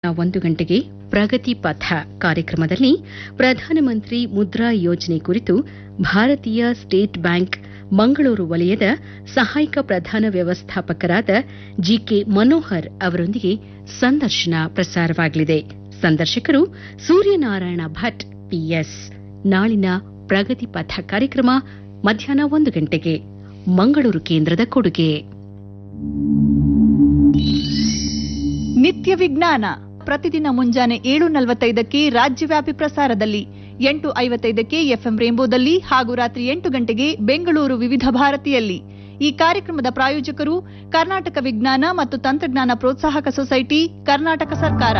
ಒಂದು ಗಂಟೆಗೆ ಪ್ರಗತಿ ಪಥ ಕಾರ್ಯಕ್ರಮದಲ್ಲಿ ಪ್ರಧಾನಮಂತ್ರಿ ಮುದ್ರಾ ಯೋಜನೆ ಕುರಿತು ಭಾರತೀಯ ಸ್ಟೇಟ್ ಬ್ಯಾಂಕ್ ಮಂಗಳೂರು ವಲಯದ ಸಹಾಯಕ ಪ್ರಧಾನ ವ್ಯವಸ್ಥಾಪಕರಾದ ಜಿಕೆ ಮನೋಹರ್ ಅವರೊಂದಿಗೆ ಸಂದರ್ಶನ ಪ್ರಸಾರವಾಗಲಿದೆ ಸಂದರ್ಶಕರು ಸೂರ್ಯನಾರಾಯಣ ಭಟ್ ಪಿಎಸ್ ನಾಳಿನ ಪ್ರಗತಿ ಪಥ ಕಾರ್ಯಕ್ರಮ ಮಧ್ಯಾಹ್ನ ಒಂದು ಗಂಟೆಗೆ ಮಂಗಳೂರು ಕೇಂದ್ರದ ಕೊಡುಗೆ ನಿತ್ಯ ವಿಜ್ಞಾನ ಪ್ರತಿದಿನ ಮುಂಜಾನೆ ಏಳು ನಲವತ್ತೈದಕ್ಕೆ ರಾಜ್ಯವ್ಯಾಪಿ ಪ್ರಸಾರದಲ್ಲಿ ಎಂಟು ಐವತ್ತೈದಕ್ಕೆ ಎಫ್ಎಂ ರೇಂಬೋದಲ್ಲಿ ಹಾಗೂ ರಾತ್ರಿ ಎಂಟು ಗಂಟೆಗೆ ಬೆಂಗಳೂರು ವಿವಿಧ ಭಾರತಿಯಲ್ಲಿ ಈ ಕಾರ್ಯಕ್ರಮದ ಪ್ರಾಯೋಜಕರು ಕರ್ನಾಟಕ ವಿಜ್ಞಾನ ಮತ್ತು ತಂತ್ರಜ್ಞಾನ ಪ್ರೋತ್ಸಾಹಕ ಸೊಸೈಟಿ ಕರ್ನಾಟಕ ಸರ್ಕಾರ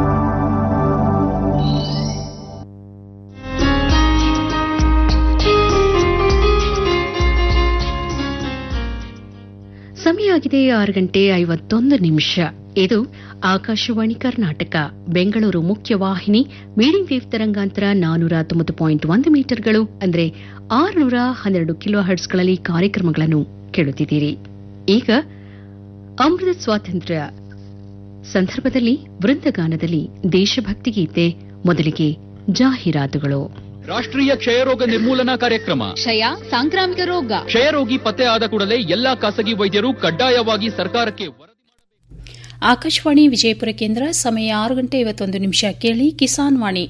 ಸಮಯ ಆಗಿದೆ ಆರು ಗಂಟೆ ಐವತ್ತೊಂದು ನಿಮಿಷ ಇದು ಆಕಾಶವಾಣಿ ಕರ್ನಾಟಕ ಬೆಂಗಳೂರು ಮುಖ್ಯವಾಹಿನಿ ಮೀಡಿಯಂ ವೇವ್ ತರಂಗಾಂತರ ನಾನೂರ ತೊಂಬತ್ತು ಪಾಯಿಂಟ್ ಒಂದು ಮೀಟರ್ಗಳು ಅಂದರೆ ಆರುನೂರ ಹನ್ನೆರಡು ಕಿಲೋ ಹರ್ಟ್ಸ್ಗಳಲ್ಲಿ ಕಾರ್ಯಕ್ರಮಗಳನ್ನು ಕೇಳುತ್ತಿದ್ದೀರಿ ಈಗ ಅಮೃತ ಸ್ವಾತಂತ್ರ್ಯ ಸಂದರ್ಭದಲ್ಲಿ ವೃಂದಗಾನದಲ್ಲಿ ದೇಶಭಕ್ತಿ ಗೀತೆ ಮೊದಲಿಗೆ ಜಾಹೀರಾತುಗಳು ರಾಷ್ಟ್ರೀಯ ಕ್ಷಯರೋಗ ನಿರ್ಮೂಲನಾ ಕಾರ್ಯಕ್ರಮ ಕ್ಷಯ ಸಾಂಕ್ರಾಮಿಕ ರೋಗ ಕ್ಷಯರೋಗಿ ಪತ್ತೆ ಆದ ಕೂಡಲೇ ಎಲ್ಲಾ ಖಾಸಗಿ ವೈದ್ಯರು ಕಡ್ಡಾಯವಾಗಿ ಸರ್ಕಾರಕ್ಕೆ ವರದಿ ಆಕಾಶವಾಣಿ ವಿಜಯಪುರ ಕೇಂದ್ರ ಸಮಯ ಆರು ಗಂಟೆ ಐವತ್ತೊಂದು ನಿಮಿಷ ಕೇಳಿ ಕಿಸಾನ್ ವಾಣಿ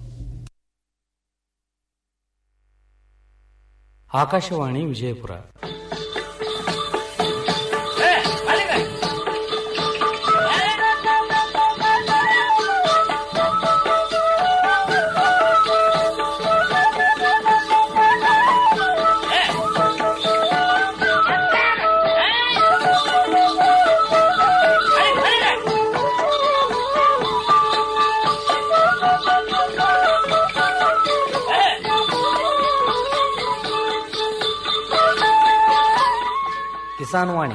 ಆಕಾಶವಾಣಿ ವಿಜಯಪುರ ಕಿಸಾನ್ ವಾಣಿ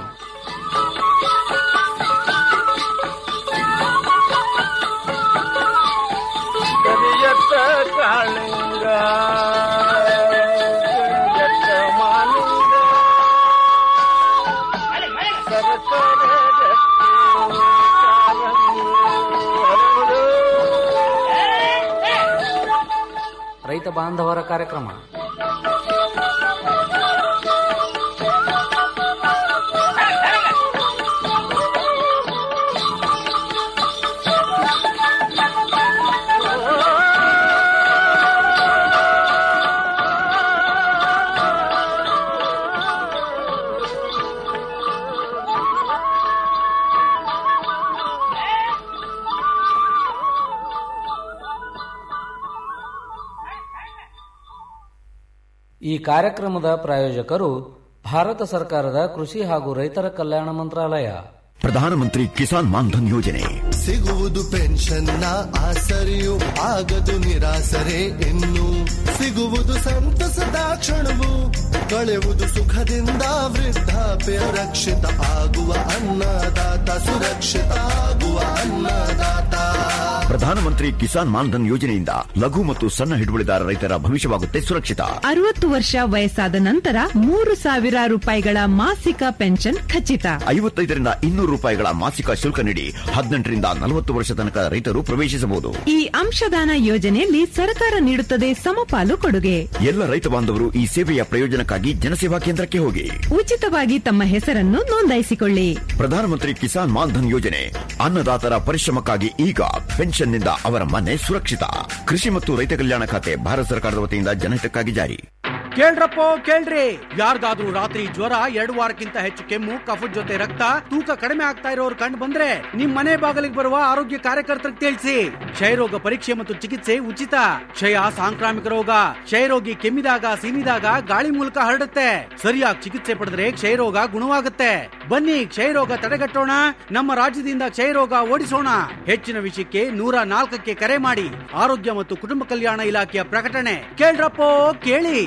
ಕರಿಯತ್ತ ಕಾಳಿಂಗ ಕರಿಯತ್ತ ಮಾಲಿಂಗ ಸರಸರ ಗಟ್ಟಿ ಕಾಲಂಗಿ ಹರಡು. ರೈತ ಬಾಂಧವರ ಕಾರ್ಯಕ್ರಮ ಈ ಕಾರ್ಯಕ್ರಮದ ಪ್ರಾಯೋಜಕರು ಭಾರತ ಸರ್ಕಾರದ ಕೃಷಿ ಹಾಗೂ ರೈತರ ಕಲ್ಯಾಣ ಮಂತ್ರಾಲಯ ಪ್ರಧಾನಮಂತ್ರಿ ಕಿಸಾನ್ ಮಾನ್ಧನ್ ಯೋಜನೆ ಸಿಗುವುದು ಪೆನ್ಷನ್ನ ಆಸರೆಯು ಆಗದು ನಿರಾಸರೆ ಇನ್ನು ಸಿಗುವುದು ಸಂತಸದ ಕ್ಷಣವು ಕಳೆಯುವುದು ಸುಖದಿಂದ ವೃದ್ಧಾಪ್ಯ ರಕ್ಷಿತ ಆಗುವ ಅನ್ನದಾತ ಸುರಕ್ಷಿತ ಆಗುವ ಅನ್ನದಾತ ಪ್ರಧಾನಮಂತ್ರಿ ಕಿಸಾನ್ ಮಾನ್ಧನ್ ಯೋಜನೆಯಿಂದ ಲಘು ಮತ್ತು ಸಣ್ಣ ಹಿಡುವಳಿದಾರ ರೈತರ ಭವಿಷ್ಯವಾಗುತ್ತೆ ಸುರಕ್ಷಿತ ಅರವತ್ತು ವರ್ಷ ವಯಸ್ಸಾದ ನಂತರ ಮೂರು ಸಾವಿರ ರೂಪಾಯಿಗಳ ಮಾಸಿಕ ಪೆನ್ಷನ್ ಖಚಿತ ಐವತ್ತೈದರಿಂದ ಇನ್ನೂರು ರೂಪಾಯಿಗಳ ಮಾಸಿಕ ಶುಲ್ಕ ನೀಡಿ ಹದಿನೆಂಟರಿಂದ ನಲವತ್ತು ವರ್ಷ ತನಕ ರೈತರು ಪ್ರವೇಶಿಸಬಹುದು ಈ ಅಂಶದಾನ ಯೋಜನೆಯಲ್ಲಿ ಸರ್ಕಾರ ನೀಡುತ್ತದೆ ಸಮಪಾಲು ಕೊಡುಗೆ ಎಲ್ಲ ರೈತ ಬಾಂಧವರು ಈ ಸೇವೆಯ ಪ್ರಯೋಜನಕ್ಕಾಗಿ ಜನಸೇವಾ ಕೇಂದ್ರಕ್ಕೆ ಹೋಗಿ ಉಚಿತವಾಗಿ ತಮ್ಮ ಹೆಸರನ್ನು ನೋಂದಾಯಿಸಿಕೊಳ್ಳಿ ಪ್ರಧಾನಮಂತ್ರಿ ಕಿಸಾನ್ ಮಾನ್ಧನ್ ಯೋಜನೆ ಅನ್ನದಾತರ ಪರಿಶ್ರಮಕ್ಕಾಗಿ ಈಗ ಪೆನ್ಷನ್ನಿಂದ ಅವರ ಮನೆ ಸುರಕ್ಷಿತ ಕೃಷಿ ಮತ್ತು ರೈತ ಕಲ್ಯಾಣ ಖಾತೆ ಭಾರತ ಸರ್ಕಾರದ ವತಿಯಿಂದ ಜನಹಿತಕ್ಕಾಗಿ ಜಾರಿ ಕೇಳ್ರಪ್ಪೋ ಕೇಳ್ರಿ ಯಾರ್ಗಾದ್ರೂ ರಾತ್ರಿ ಜ್ವರ ಎರಡು ವಾರಕ್ಕಿಂತ ಹೆಚ್ಚು ಕೆಮ್ಮು ಕಫದ ಜೊತೆ ರಕ್ತ ತೂಕ ಕಡಿಮೆ ಆಗ್ತಾ ಇರೋರು ಕಂಡು ಬಂದ್ರೆ ನಿಮ್ ಮನೆ ಬಾಗಿಲಿಗೆ ಬರುವ ಆರೋಗ್ಯ ಕಾರ್ಯಕರ್ತರಿಗೆ ತಿಳಿಸಿ ಕ್ಷಯರೋಗ ಪರೀಕ್ಷೆ ಮತ್ತು ಚಿಕಿತ್ಸೆ ಉಚಿತ ಕ್ಷಯ ಸಾಂಕ್ರಾಮಿಕ ರೋಗ ಕ್ಷಯರೋಗಿ ಕೆಮ್ಮಿದಾಗ ಸೀನಿದಾಗ ಗಾಳಿ ಮೂಲಕ ಹರಡುತ್ತೆ ಸರಿಯಾಗಿ ಚಿಕಿತ್ಸೆ ಪಡೆದ್ರೆ ಕ್ಷಯರೋಗ ಗುಣವಾಗುತ್ತೆ ಬನ್ನಿ ಕ್ಷಯರೋಗ ತಡೆಗಟ್ಟೋಣ ನಮ್ಮ ರಾಜ್ಯದಿಂದ ಕ್ಷಯರೋಗ ಓಡಿಸೋಣ ಹೆಚ್ಚಿನ ವಿಷಯಕ್ಕೆ ನೂರ ನಾಲ್ಕಕ್ಕೆ ಕರೆ ಮಾಡಿ ಆರೋಗ್ಯ ಮತ್ತು ಕುಟುಂಬ ಕಲ್ಯಾಣ ಇಲಾಖೆಯ ಪ್ರಕಟಣೆ ಕೇಳ್ರಪ್ಪೋ ಕೇಳಿ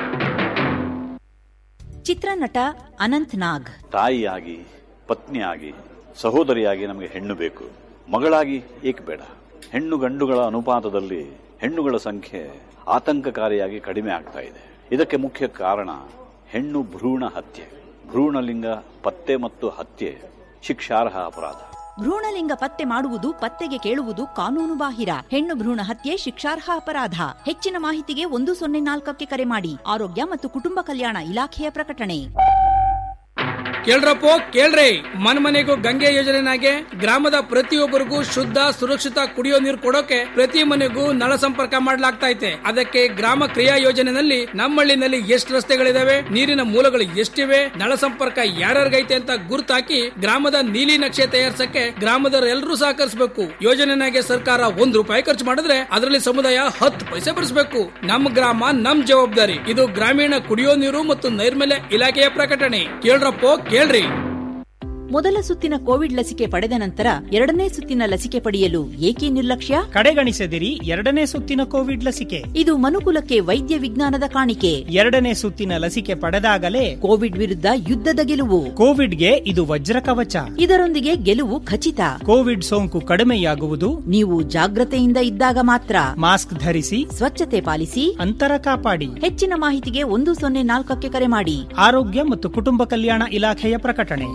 ಚಿತ್ರನಟ ಅನಂತ್ ನಾಗ್ ತಾಯಿಯಾಗಿ ಪತ್ನಿಯಾಗಿ ಸಹೋದರಿಯಾಗಿ ನಮಗೆ ಹೆಣ್ಣು ಬೇಕು ಮಗಳಾಗಿ ಏಕೆ ಬೇಡ ಹೆಣ್ಣು ಗಂಡುಗಳ ಅನುಪಾತದಲ್ಲಿ ಹೆಣ್ಣುಗಳ ಸಂಖ್ಯೆ ಆತಂಕಕಾರಿಯಾಗಿ ಕಡಿಮೆ ಆಗ್ತಾ ಇದೆ ಇದಕ್ಕೆ ಮುಖ್ಯ ಕಾರಣ ಹೆಣ್ಣು ಭ್ರೂಣ ಹತ್ಯೆ ಭ್ರೂಣಲಿಂಗ ಪತ್ತೆ ಮತ್ತು ಹತ್ಯೆ ಶಿಕ್ಷಾರ್ಹ ಅಪರಾಧ ಭ್ರೂಣಲಿಂಗ ಪತ್ತೆ ಮಾಡುವುದು ಪತ್ತೆಗೆ ಕೇಳುವುದು ಕಾನೂನು ಬಾಹಿರ ಹೆಣ್ಣು ಭ್ರೂಣ ಹತ್ಯೆ ಶಿಕ್ಷಾರ್ಹ ಅಪರಾಧ ಹೆಚ್ಚಿನ ಮಾಹಿತಿಗೆ ಒಂದು ಸೊನ್ನೆ ನಾಲ್ಕಕ್ಕೆ ಕರೆ ಮಾಡಿ ಆರೋಗ್ಯ ಮತ್ತು ಕುಟುಂಬ ಕಲ್ಯಾಣ ಇಲಾಖೆಯ ಪ್ರಕಟಣೆ ಕೇಳ್ರಪ್ಪೋ ಕೇಳ್ರಿ ಮನ್ ಮನೆಗೂ ಗಂಗೆ ಯೋಜನೆನಾಗೆ ಗ್ರಾಮದ ಪ್ರತಿಯೊಬ್ಬರಿಗೂ ಶುದ್ಧ ಸುರಕ್ಷಿತ ಕುಡಿಯೋ ನೀರು ಕೊಡೋಕೆ ಪ್ರತಿ ಮನೆಗೂ ನಳ ಸಂಪರ್ಕ ಮಾಡಲಾಗ್ತೈತೆ ಅದಕ್ಕೆ ಗ್ರಾಮ ಕ್ರಿಯಾ ಯೋಜನೆನಲ್ಲಿ ನಮ್ಮಳ್ಳಿನಲ್ಲಿ ಎಷ್ಟು ರಸ್ತೆಗಳಿದಾವೆ ನೀರಿನ ಮೂಲಗಳು ಎಷ್ಟಿವೆ ನಳ ಸಂಪರ್ಕ ಯಾರ್ಯಾರಿಗೈತೆ ಅಂತ ಗುರ್ತಾಕಿ ಗ್ರಾಮದ ನೀಲಿ ನಕ್ಷೆ ತಯಾರಿಸಕ್ಕೆ ಗ್ರಾಮದವರೆಲ್ಲರೂ ಸಹಕರಿಸಬೇಕು ಯೋಜನೆನಾಗೆ ಸರ್ಕಾರ ಒಂದ್ ರೂಪಾಯಿ ಖರ್ಚು ಮಾಡಿದ್ರೆ ಅದರಲ್ಲಿ ಸಮುದಾಯ ಹತ್ತು ಪೈಸೆ ಭರಿಸಬೇಕು ನಮ್ಮ ಗ್ರಾಮ ನಮ್ ಜವಾಬ್ದಾರಿ ಇದು ಗ್ರಾಮೀಣ ಕುಡಿಯೋ ನೀರು ಮತ್ತು ನೈರ್ಮಲ್ಯ ಇಲಾಖೆಯ ಪ್ರಕಟಣೆ ಕೇಳ್ರಪ್ಪೋ ಕೇಳ್ರಿ ಮೊದಲ ಸುತ್ತಿನ ಕೋವಿಡ್ ಲಸಿಕೆ ಪಡೆದ ನಂತರ ಎರಡನೇ ಸುತ್ತಿನ ಲಸಿಕೆ ಪಡೆಯಲು ಏಕೆ ನಿರ್ಲಕ್ಷ್ಯ ಕಡೆಗಣಿಸದಿರಿ ಎರಡನೇ ಸುತ್ತಿನ ಕೋವಿಡ್ ಲಸಿಕೆ ಇದು ಮನುಕುಲಕ್ಕೆ ವೈದ್ಯ ವಿಜ್ಞಾನದ ಕಾಣಿಕೆ ಎರಡನೇ ಸುತ್ತಿನ ಲಸಿಕೆ ಪಡೆದಾಗಲೇ ಕೋವಿಡ್ ವಿರುದ್ಧ ಯುದ್ಧದ ಗೆಲುವು ಕೋವಿಡ್ಗೆ ಇದು ವಜ್ರ ಕವಚ ಇದರೊಂದಿಗೆ ಗೆಲುವು ಖಚಿತ ಕೋವಿಡ್ ಸೋಂಕು ಕಡಿಮೆಯಾಗುವುದು ನೀವು ಜಾಗ್ರತೆಯಿಂದ ಇದ್ದಾಗ ಮಾತ್ರ ಮಾಸ್ಕ್ ಧರಿಸಿ ಸ್ವಚ್ಛತೆ ಪಾಲಿಸಿ ಅಂತರ ಕಾಪಾಡಿ ಹೆಚ್ಚಿನ ಮಾಹಿತಿಗೆ ಒಂದು ಸೊನ್ನೆ ನಾಲ್ಕಕ್ಕೆ ಕರೆ ಮಾಡಿ ಆರೋಗ್ಯ ಮತ್ತು ಕುಟುಂಬ ಕಲ್ಯಾಣ ಇಲಾಖೆಯ ಪ್ರಕಟಣೆ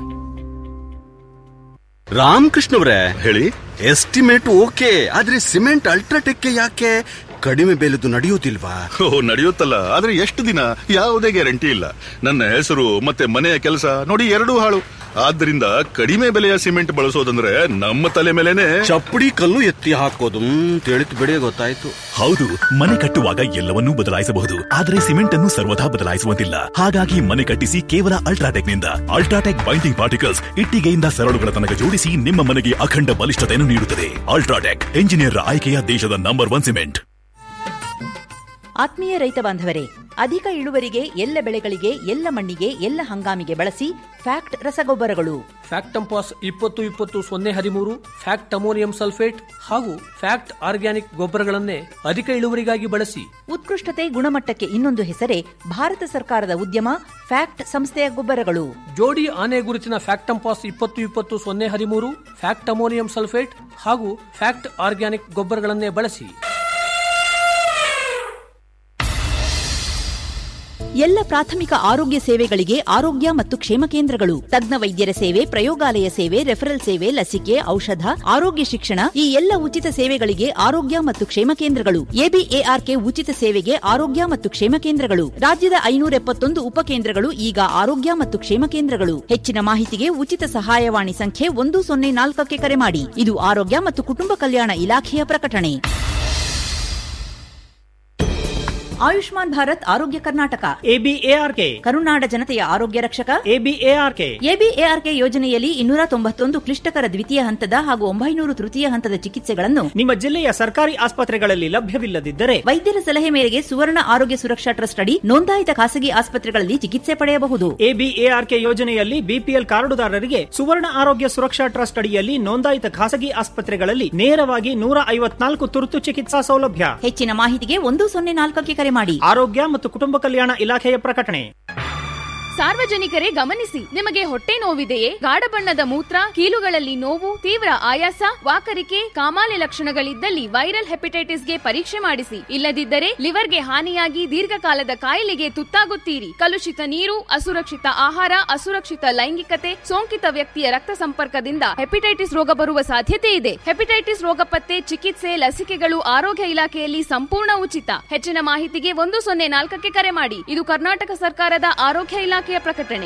ರಾಮಕೃಷ್ಣವ್ರೆ ಹೇಳಿ ಎಸ್ಟಿಮೇಟ್ ಓಕೆ ಆದ್ರೆ ಸಿಮೆಂಟ್ ಅಲ್ಟ್ರಾಟೆಕ್ ಯಾಕೆ ಕಡಿಮೆ ಬೆಲೆದು ನಡೆಯುವುದಿಲ್ವಾ ಓ ನಡೆಯುತ್ತಲ್ಲ ಆದ್ರೆ ಎಷ್ಟು ದಿನ ಯಾವುದೇ ಗ್ಯಾರಂಟಿ ಇಲ್ಲ ನನ್ನ ಹೆಸರು ಮತ್ತೆ ಮನೆಯ ಕೆಲಸ ನೋಡಿ ಎರಡೂ ಹಾಳು ಆದ್ದರಿಂದ ಕಡಿಮೆ ಬೆಲೆಯ ಸಿಮೆಂಟ್ ಬಳಸೋದಂದ್ರೆ ನಮ್ಮ ತಲೆ ಮೇಲೆನೆ ಚಪ್ಪಡಿ ಕಲ್ಲು ಎತ್ತಿ ಹಾಕೋದು ತಿಳಿತು ಬಿಡಿ ಗೊತ್ತಾಯ್ತು ಹೌದು ಮನೆ ಕಟ್ಟುವಾಗ ಎಲ್ಲವನ್ನೂ ಬದಲಾಯಿಸಬಹುದು ಆದರೆ ಸಿಮೆಂಟ್ ಅನ್ನು ಸರ್ವದಾ ಬದಲಾಯಿಸುವಂತಿಲ್ಲ ಹಾಗಾಗಿ ಮನೆ ಕಟ್ಟಿಸಿ ಕೇವಲ ಅಲ್ಟ್ರಾಟೆಕ್ ನಿಂದ ಅಲ್ಟ್ರಾಟೆಕ್ ಬೈಂಡಿಂಗ್ ಪಾರ್ಟಿಕಲ್ಸ್ ಇಟ್ಟಿಗೆಯಿಂದ ಸರಳುಗಳ ತನಕ ಜೋಡಿಸಿ ನಿಮ್ಮ ಮನೆಗೆ ಅಖಂಡ ಬಲಿಷ್ಠತೆಯನ್ನು ನೀಡುತ್ತದೆ ಅಲ್ಟ್ರಾಟೆಕ್ ಎಂಜಿನಿಯರ್ ಆಯ್ಕೆಯ ದೇಶದ ನಂಬರ್ ಒನ್ ಸಿಮೆಂಟ್ ಆತ್ಮೀಯ ರೈತ ಬಾಂಧವರೇ ಅಧಿಕ ಇಳುವರಿಗೆ ಎಲ್ಲ ಬೆಳೆಗಳಿಗೆ ಎಲ್ಲ ಮಣ್ಣಿಗೆ ಎಲ್ಲ ಹಂಗಾಮಿಗೆ ಬಳಸಿ ಫ್ಯಾಕ್ಟ್ ರಸಗೊಬ್ಬರಗಳು ಫ್ಯಾಕ್ಟ್ ಟಂಪಾಸ್ ಇಪ್ಪತ್ತು ಇಪ್ಪತ್ತು ಸೊನ್ನೆ ಹದಿಮೂರು ಫ್ಯಾಕ್ಟ್ ಅಮೋನಿಯಂ ಸಲ್ಫೇಟ್ ಹಾಗೂ ಫ್ಯಾಕ್ಟ್ ಆರ್ಗ್ಯಾನಿಕ್ ಗೊಬ್ಬರಗಳನ್ನೇ ಅಧಿಕ ಇಳುವರಿಗಾಗಿ ಬಳಸಿ ಉತ್ಕೃಷ್ಟತೆ ಗುಣಮಟ್ಟಕ್ಕೆ ಇನ್ನೊಂದು ಹೆಸರೇ ಭಾರತ ಸರ್ಕಾರದ ಉದ್ಯಮ ಫ್ಯಾಕ್ಟ್ ಸಂಸ್ಥೆಯ ಗೊಬ್ಬರಗಳು ಜೋಡಿ ಆನೆ ಗುರುತಿನ ಫ್ಯಾಕ್ಟ್ ಟಂಪಾಸ್ ಇಪ್ಪತ್ತು ಇಪ್ಪತ್ತು ಸೊನ್ನೆ ಹದಿಮೂರು ಫ್ಯಾಕ್ಟ್ ಅಮೋನಿಯಂ ಸಲ್ಫೇಟ್ ಹಾಗೂ ಫ್ಯಾಕ್ಟ್ ಆರ್ಗ್ಯಾನಿಕ್ ಗೊಬ್ಬರಗಳನ್ನೇ ಬಳಸಿ ಎಲ್ಲ ಪ್ರಾಥಮಿಕ ಆರೋಗ್ಯ ಸೇವೆಗಳಿಗೆ ಆರೋಗ್ಯ ಮತ್ತು ಕ್ಷೇಮ ಕೇಂದ್ರಗಳು ತಜ್ಞ ವೈದ್ಯರ ಸೇವೆ ಪ್ರಯೋಗಾಲಯ ಸೇವೆ ರೆಫರಲ್ ಸೇವೆ ಲಸಿಕೆ ಔಷಧ ಆರೋಗ್ಯ ಶಿಕ್ಷಣ ಈ ಎಲ್ಲ ಉಚಿತ ಸೇವೆಗಳಿಗೆ ಆರೋಗ್ಯ ಮತ್ತು ಕ್ಷೇಮ ಕೇಂದ್ರಗಳು ಎಬಿಎಆರ್ಕೆ ಉಚಿತ ಸೇವೆಗೆ ಆರೋಗ್ಯ ಮತ್ತು ಕ್ಷೇಮ ಕೇಂದ್ರಗಳು ರಾಜ್ಯದ ಐನೂರ ಎಪ್ಪತ್ತೊಂದು ಉಪಕೇಂದ್ರಗಳು ಈಗ ಆರೋಗ್ಯ ಮತ್ತು ಕ್ಷೇಮ ಕೇಂದ್ರಗಳು ಹೆಚ್ಚಿನ ಮಾಹಿತಿಗೆ ಉಚಿತ ಸಹಾಯವಾಣಿ ಸಂಖ್ಯೆ ಒಂದು ಸೊನ್ನೆ ನಾಲ್ಕಕ್ಕೆ ಕರೆ ಮಾಡಿ ಇದು ಆರೋಗ್ಯ ಮತ್ತು ಕುಟುಂಬ ಕಲ್ಯಾಣ ಇಲಾಖೆಯ ಪ್ರಕಟಣೆ ಆಯುಷ್ಮಾನ್ ಭಾರತ್ ಆರೋಗ್ಯ ಕರ್ನಾಟಕ ಎಬಿಎಆರ್ಕೆ ಕರುನಾಡ ಜನತೆಯ ಆರೋಗ್ಯ ರಕ್ಷಕ ಎಬಿಎಆರ್ಕೆ ಎಬಿಎಆರ್ಕೆ ಯೋಜನೆಯಲ್ಲಿ ಇನ್ನೂರ ತೊಂಬತ್ತೊಂದು ಕ್ಲಿಷ್ಟಕರ ದ್ವಿತೀಯ ಹಂತದ ಹಾಗೂ ಒಂಬೈನೂರು ತೃತೀಯ ಹಂತದ ಚಿಕಿತ್ಸೆಗಳನ್ನು ನಿಮ್ಮ ಜಿಲ್ಲೆಯ ಸರ್ಕಾರಿ ಆಸ್ಪತ್ರೆಗಳಲ್ಲಿ ಲಭ್ಯವಿಲ್ಲದಿದ್ದರೆ ವೈದ್ಯರ ಸಲಹೆ ಮೇರೆಗೆ ಸುವರ್ಣ ಆರೋಗ್ಯ ಸುರಕ್ಷಾ ಟ್ರಸ್ಟ್ ಅಡಿ ನೋಂದಾಯಿತ ಖಾಸಗಿ ಆಸ್ಪತ್ರೆಗಳಲ್ಲಿ ಚಿಕಿತ್ಸೆ ಪಡೆಯಬಹುದು ಎಬಿಎಆರ್ಕೆ ಯೋಜನೆಯಲ್ಲಿ ಬಿಪಿಎಲ್ ಕಾರ್ಡುದಾರರಿಗೆ ಸುವರ್ಣ ಆರೋಗ್ಯ ಸುರಕ್ಷಾ ಟ್ರಸ್ಟ್ ಅಡಿಯಲ್ಲಿ ನೋಂದಾಯಿತ ಖಾಸಗಿ ಆಸ್ಪತ್ರೆಗಳಲ್ಲಿ ನೇರವಾಗಿ ನೂರ ಐವತ್ನಾಲ್ಕು ತುರ್ತು ಚಿಕಿತ್ಸಾ ಸೌಲಭ್ಯ ಹೆಚ್ಚಿನ ಮಾಹಿತಿಗೆ ಒಂದು ಸೊನ್ನೆ ನಾಲ್ಕಕ್ಕೆ ಕರೆ ಮಾಡಿ ಆರೋಗ್ಯ ಮತ್ತು ಕುಟುಂಬ ಕಲ್ಯಾಣ ಇಲಾಖೆಯ ಪ್ರಕಟಣೆ ಸಾರ್ವಜನಿಕರೇ ಗಮನಿಸಿ ನಿಮಗೆ ಹೊಟ್ಟೆ ನೋವಿದೆಯೇ ಗಾಢ ಬಣ್ಣದ ಮೂತ್ರ ಕೀಲುಗಳಲ್ಲಿ ನೋವು ತೀವ್ರ ಆಯಾಸ ವಾಕರಿಕೆ ಕಾಮಾಲೆ ಲಕ್ಷಣಗಳಿದ್ದಲ್ಲಿ ವೈರಲ್ ಹೆಪಟೈಟಿಸ್ಗೆ ಪರೀಕ್ಷೆ ಮಾಡಿಸಿ ಇಲ್ಲದಿದ್ದರೆ ಲಿವರ್ಗೆ ಹಾನಿಯಾಗಿ ದೀರ್ಘಕಾಲದ ಕಾಯಿಲೆಗೆ ತುತ್ತಾಗುತ್ತೀರಿ ಕಲುಷಿತ ನೀರು ಅಸುರಕ್ಷಿತ ಆಹಾರ ಅಸುರಕ್ಷಿತ ಲೈಂಗಿಕತೆ ಸೋಂಕಿತ ವ್ಯಕ್ತಿಯ ರಕ್ತ ಸಂಪರ್ಕದಿಂದ ಹೆಪಟೈಟಿಸ್ ರೋಗ ಬರುವ ಸಾಧ್ಯತೆ ಇದೆ ಹೆಪಟೈಟಿಸ್ ರೋಗ ಪತ್ತೆ ಚಿಕಿತ್ಸೆ ಲಸಿಕೆಗಳು ಆರೋಗ್ಯ ಇಲಾಖೆಯಲ್ಲಿ ಸಂಪೂರ್ಣ ಉಚಿತ ಹೆಚ್ಚಿನ ಮಾಹಿತಿಗೆ ಒಂದು ಸೊನ್ನೆ ನಾಲ್ಕಕ್ಕೆ ಕರೆ ಮಾಡಿ ಇದು ಕರ್ನಾಟಕ ಸರ್ಕಾರದ ಆರೋಗ್ಯ ಇಲಾಖೆಯ ಪ್ರಕಟಣೆ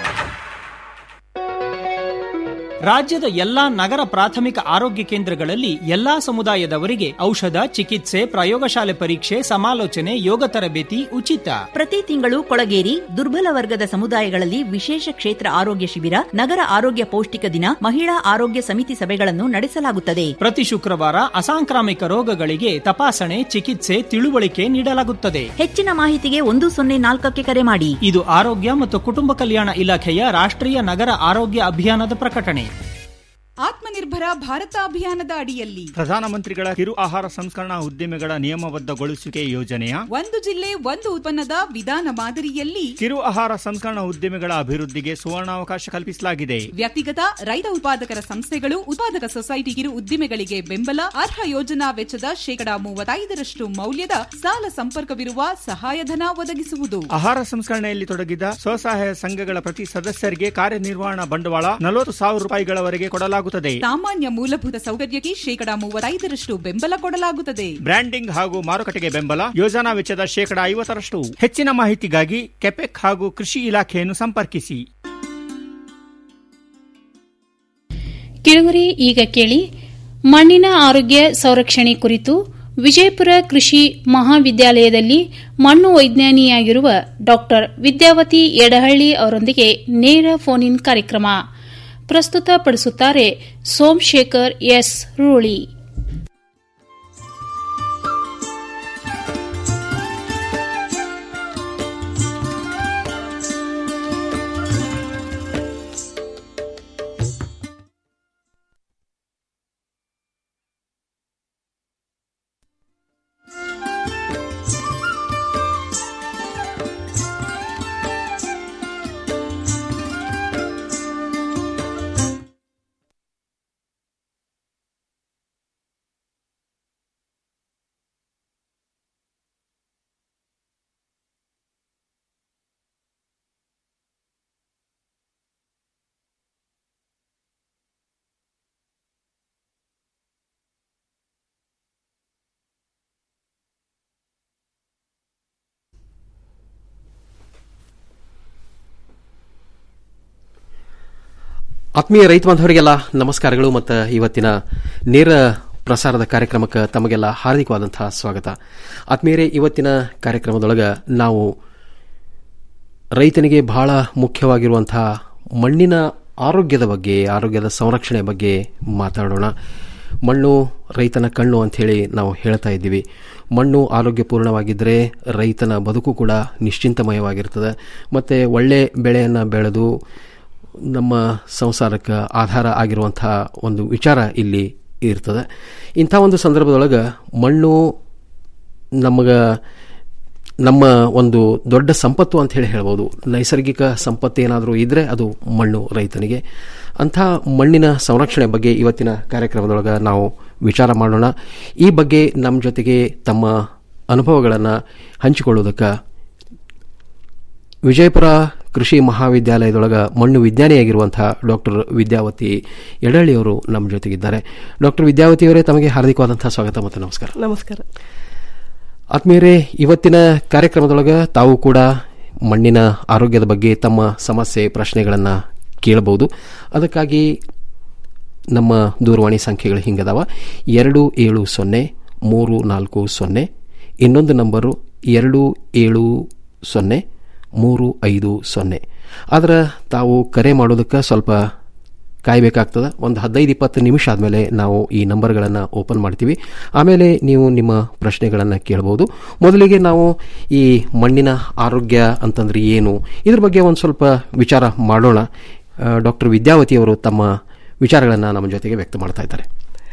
ರಾಜ್ಯದ ಎಲ್ಲಾ ನಗರ ಪ್ರಾಥಮಿಕ ಆರೋಗ್ಯ ಕೇಂದ್ರಗಳಲ್ಲಿ ಎಲ್ಲಾ ಸಮುದಾಯದವರಿಗೆ ಔಷಧ ಚಿಕಿತ್ಸೆ ಪ್ರಯೋಗಶಾಲೆ ಪರೀಕ್ಷೆ ಸಮಾಲೋಚನೆ ಯೋಗ ತರಬೇತಿ ಉಚಿತ ಪ್ರತಿ ತಿಂಗಳು ಕೊಳಗೇರಿ ದುರ್ಬಲ ವರ್ಗದ ಸಮುದಾಯಗಳಲ್ಲಿ ವಿಶೇಷ ಕ್ಷೇತ್ರ ಆರೋಗ್ಯ ಶಿಬಿರ ನಗರ ಆರೋಗ್ಯ ಪೌಷ್ಟಿಕ ದಿನ ಮಹಿಳಾ ಆರೋಗ್ಯ ಸಮಿತಿ ಸಭೆಗಳನ್ನು ನಡೆಸಲಾಗುತ್ತದೆ ಪ್ರತಿ ಶುಕ್ರವಾರ ಅಸಾಂಕ್ರಾಮಿಕ ರೋಗಗಳಿಗೆ ತಪಾಸಣೆ ಚಿಕಿತ್ಸೆ ತಿಳುವಳಿಕೆ ನೀಡಲಾಗುತ್ತದೆ ಹೆಚ್ಚಿನ ಮಾಹಿತಿಗೆ ಒಂದು ಸೊನ್ನೆ ನಾಲ್ಕಕ್ಕೆ ಕರೆ ಮಾಡಿ ಇದು ಆರೋಗ್ಯ ಮತ್ತು ಕುಟುಂಬ ಕಲ್ಯಾಣ ಇಲಾಖೆಯ ರಾಷ್ಟ್ರೀಯ ನಗರ ಆರೋಗ್ಯ ಅಭಿಯಾನದ ಪ್ರಕಟಣೆ ಆತ್ಮನಿರ್ಭರ ಭಾರತ ಅಭಿಯಾನದ ಅಡಿಯಲ್ಲಿ ಪ್ರಧಾನಮಂತ್ರಿಗಳ ಕಿರು ಆಹಾರ ಸಂಸ್ಕರಣಾ ಉದ್ದಿಮೆಗಳ ನಿಯಮಬದ್ಧಗೊಳಿಸುವಿಕೆ ಯೋಜನೆಯ ಒಂದು ಜಿಲ್ಲೆ ಒಂದು ಉತ್ಪನ್ನದ ವಿಧಾನ ಮಾದರಿಯಲ್ಲಿ ಕಿರು ಆಹಾರ ಸಂಸ್ಕರಣಾ ಉದ್ದಿಮೆಗಳ ಅಭಿವೃದ್ಧಿಗೆ ಸುವರ್ಣಾವಕಾಶ ಕಲ್ಪಿಸಲಾಗಿದೆ ವ್ಯಕ್ತಿಗತ ರೈತ ಉತ್ಪಾದಕರ ಸಂಸ್ಥೆಗಳು ಉತ್ಪಾದಕ ಸೊಸೈಟಿ ಕಿರು ಉದ್ದಿಮೆಗಳಿಗೆ ಬೆಂಬಲ ಅರ್ಹ ಯೋಜನಾ ವೆಚ್ಚದ ಶೇಕಡಾ ಮೂವತ್ತೈದರಷ್ಟು ಮೌಲ್ಯದ ಸಾಲ ಸಂಪರ್ಕವಿರುವ ಸಹಾಯಧನ ಒದಗಿಸುವುದು ಆಹಾರ ಸಂಸ್ಕರಣೆಯಲ್ಲಿ ತೊಡಗಿದ ಸ್ವಸಹಾಯ ಸಂಘಗಳ ಪ್ರತಿ ಸದಸ್ಯರಿಗೆ ಕಾರ್ಯನಿರ್ವಹಣಾ ಬಂಡವಾಳ ನಲವತ್ತು ಸಾವಿರ ರೂಪಾಯಿಗಳವರೆಗೆ ಕೊಡಲಾಗುತ್ತದೆ ನೀಡಲಾಗುತ್ತದೆ ಸಾಮಾನ್ಯ ಮೂಲಭೂತ ಸೌಕರ್ಯಕ್ಕೆ ಶೇಕಡಾ ಮೂವತ್ತೈದರಷ್ಟು ಬೆಂಬಲ ಕೊಡಲಾಗುತ್ತದೆ ಬ್ರ್ಯಾಂಡಿಂಗ್ ಹಾಗೂ ಮಾರುಕಟ್ಟೆಗೆ ಬೆಂಬಲ ಯೋಜನಾ ವೆಚ್ಚದ ಶೇಕಡಾ ಐವತ್ತರಷ್ಟು ಹೆಚ್ಚಿನ ಮಾಹಿತಿಗಾಗಿ ಕೆಪೆಕ್ ಹಾಗೂ ಕೃಷಿ ಇಲಾಖೆಯನ್ನು ಸಂಪರ್ಕಿಸಿ ಕೆಳಗರೆ ಈಗ ಕೇಳಿ ಮಣ್ಣಿನ ಆರೋಗ್ಯ ಸಂರಕ್ಷಣೆ ಕುರಿತು ವಿಜಯಪುರ ಕೃಷಿ ಮಹಾವಿದ್ಯಾಲಯದಲ್ಲಿ ಮಣ್ಣು ವೈಜ್ಞಾನಿಯಾಗಿರುವ ಡಾ ವಿದ್ಯಾವತಿ ಎಡಹಳ್ಳಿ ಅವರೊಂದಿಗೆ ನೇರ ಫೋನ್ ಇನ್ ಕಾರ್ಯಕ್ರಮ ಪ್ರಸ್ತುತಪಡಿಸುತ್ತಾರೆ ಸೋಮಶೇಖರ್ ಎಸ್ ರೂಳಿ ಆತ್ಮೀಯ ರೈತ ಬಾಂಧವರಿಗೆಲ್ಲ ನಮಸ್ಕಾರಗಳು ಮತ್ತು ಇವತ್ತಿನ ನೇರ ಪ್ರಸಾರದ ಕಾರ್ಯಕ್ರಮಕ್ಕೆ ತಮಗೆಲ್ಲ ಹಾರ್ದಿಕವಾದಂತಹ ಸ್ವಾಗತ ಆತ್ಮೀಯರೇ ಇವತ್ತಿನ ಕಾರ್ಯಕ್ರಮದೊಳಗೆ ನಾವು ರೈತನಿಗೆ ಬಹಳ ಮುಖ್ಯವಾಗಿರುವಂತಹ ಮಣ್ಣಿನ ಆರೋಗ್ಯದ ಬಗ್ಗೆ ಆರೋಗ್ಯದ ಸಂರಕ್ಷಣೆ ಬಗ್ಗೆ ಮಾತಾಡೋಣ ಮಣ್ಣು ರೈತನ ಕಣ್ಣು ಅಂಥೇಳಿ ನಾವು ಹೇಳ್ತಾ ಇದ್ದೀವಿ ಮಣ್ಣು ಆರೋಗ್ಯಪೂರ್ಣವಾಗಿದ್ದರೆ ರೈತನ ಬದುಕು ಕೂಡ ನಿಶ್ಚಿಂತಮಯವಾಗಿರ್ತದೆ ಮತ್ತು ಒಳ್ಳೆ ಬೆಳೆಯನ್ನು ಬೆಳೆದು ನಮ್ಮ ಸಂಸಾರಕ್ಕೆ ಆಧಾರ ಆಗಿರುವಂಥ ಒಂದು ವಿಚಾರ ಇಲ್ಲಿ ಇರ್ತದೆ ಇಂಥ ಒಂದು ಸಂದರ್ಭದೊಳಗೆ ಮಣ್ಣು ನಮಗೆ ನಮ್ಮ ಒಂದು ದೊಡ್ಡ ಸಂಪತ್ತು ಅಂತ ಹೇಳಿ ಹೇಳ್ಬೋದು ನೈಸರ್ಗಿಕ ಸಂಪತ್ತು ಏನಾದರೂ ಇದ್ದರೆ ಅದು ಮಣ್ಣು ರೈತನಿಗೆ ಅಂಥ ಮಣ್ಣಿನ ಸಂರಕ್ಷಣೆ ಬಗ್ಗೆ ಇವತ್ತಿನ ಕಾರ್ಯಕ್ರಮದೊಳಗೆ ನಾವು ವಿಚಾರ ಮಾಡೋಣ ಈ ಬಗ್ಗೆ ನಮ್ಮ ಜೊತೆಗೆ ತಮ್ಮ ಅನುಭವಗಳನ್ನು ಹಂಚಿಕೊಳ್ಳೋದಕ್ಕೆ ವಿಜಯಪುರ ಕೃಷಿ ಮಹಾವಿದ್ಯಾಲಯದೊಳಗ ಮಣ್ಣು ವಿಜ್ಞಾನಿಯಾಗಿರುವಂತಹ ಡಾಕ್ಟರ್ ವಿದ್ಯಾವತಿ ಎಡಳ್ಳಿಯವರು ನಮ್ಮ ಜೊತೆಗಿದ್ದಾರೆ ಡಾಕ್ಟರ್ ವಿದ್ಯಾವತಿಯವರೇ ತಮಗೆ ಹಾರ್ದಿಕವಾದಂತಹ ಸ್ವಾಗತ ಮತ್ತು ನಮಸ್ಕಾರ ನಮಸ್ಕಾರ ಆತ್ಮೀಯರೇ ಇವತ್ತಿನ ಕಾರ್ಯಕ್ರಮದೊಳಗೆ ತಾವು ಕೂಡ ಮಣ್ಣಿನ ಆರೋಗ್ಯದ ಬಗ್ಗೆ ತಮ್ಮ ಸಮಸ್ಯೆ ಪ್ರಶ್ನೆಗಳನ್ನು ಕೇಳಬಹುದು ಅದಕ್ಕಾಗಿ ನಮ್ಮ ದೂರವಾಣಿ ಸಂಖ್ಯೆಗಳು ಹಿಂಗದಾವ ಎರಡು ಏಳು ಸೊನ್ನೆ ಮೂರು ನಾಲ್ಕು ಸೊನ್ನೆ ಇನ್ನೊಂದು ನಂಬರು ಎರಡು ಏಳು ಸೊನ್ನೆ ಮೂರು ಐದು ಸೊನ್ನೆ ಆದ್ರೆ ತಾವು ಕರೆ ಮಾಡೋದಕ್ಕೆ ಸ್ವಲ್ಪ ಕಾಯಬೇಕಾಗ್ತದೆ ಒಂದು ಹದಿನೈದು ಇಪ್ಪತ್ತು ನಿಮಿಷ ಆದಮೇಲೆ ನಾವು ಈ ನಂಬರ್ಗಳನ್ನು ಓಪನ್ ಮಾಡ್ತೀವಿ ಆಮೇಲೆ ನೀವು ನಿಮ್ಮ ಪ್ರಶ್ನೆಗಳನ್ನು ಕೇಳ್ಬೋದು ಮೊದಲಿಗೆ ನಾವು ಈ ಮಣ್ಣಿನ ಆರೋಗ್ಯ ಅಂತಂದ್ರೆ ಏನು ಇದ್ರ ಬಗ್ಗೆ ಒಂದು ಸ್ವಲ್ಪ ವಿಚಾರ ಮಾಡೋಣ ಡಾಕ್ಟರ್ ವಿದ್ಯಾವತಿಯವರು ತಮ್ಮ ವಿಚಾರಗಳನ್ನು ನಮ್ಮ ಜೊತೆಗೆ ವ್ಯಕ್ತ ಮಾಡ್ತಾ ಇದ್ದಾರೆ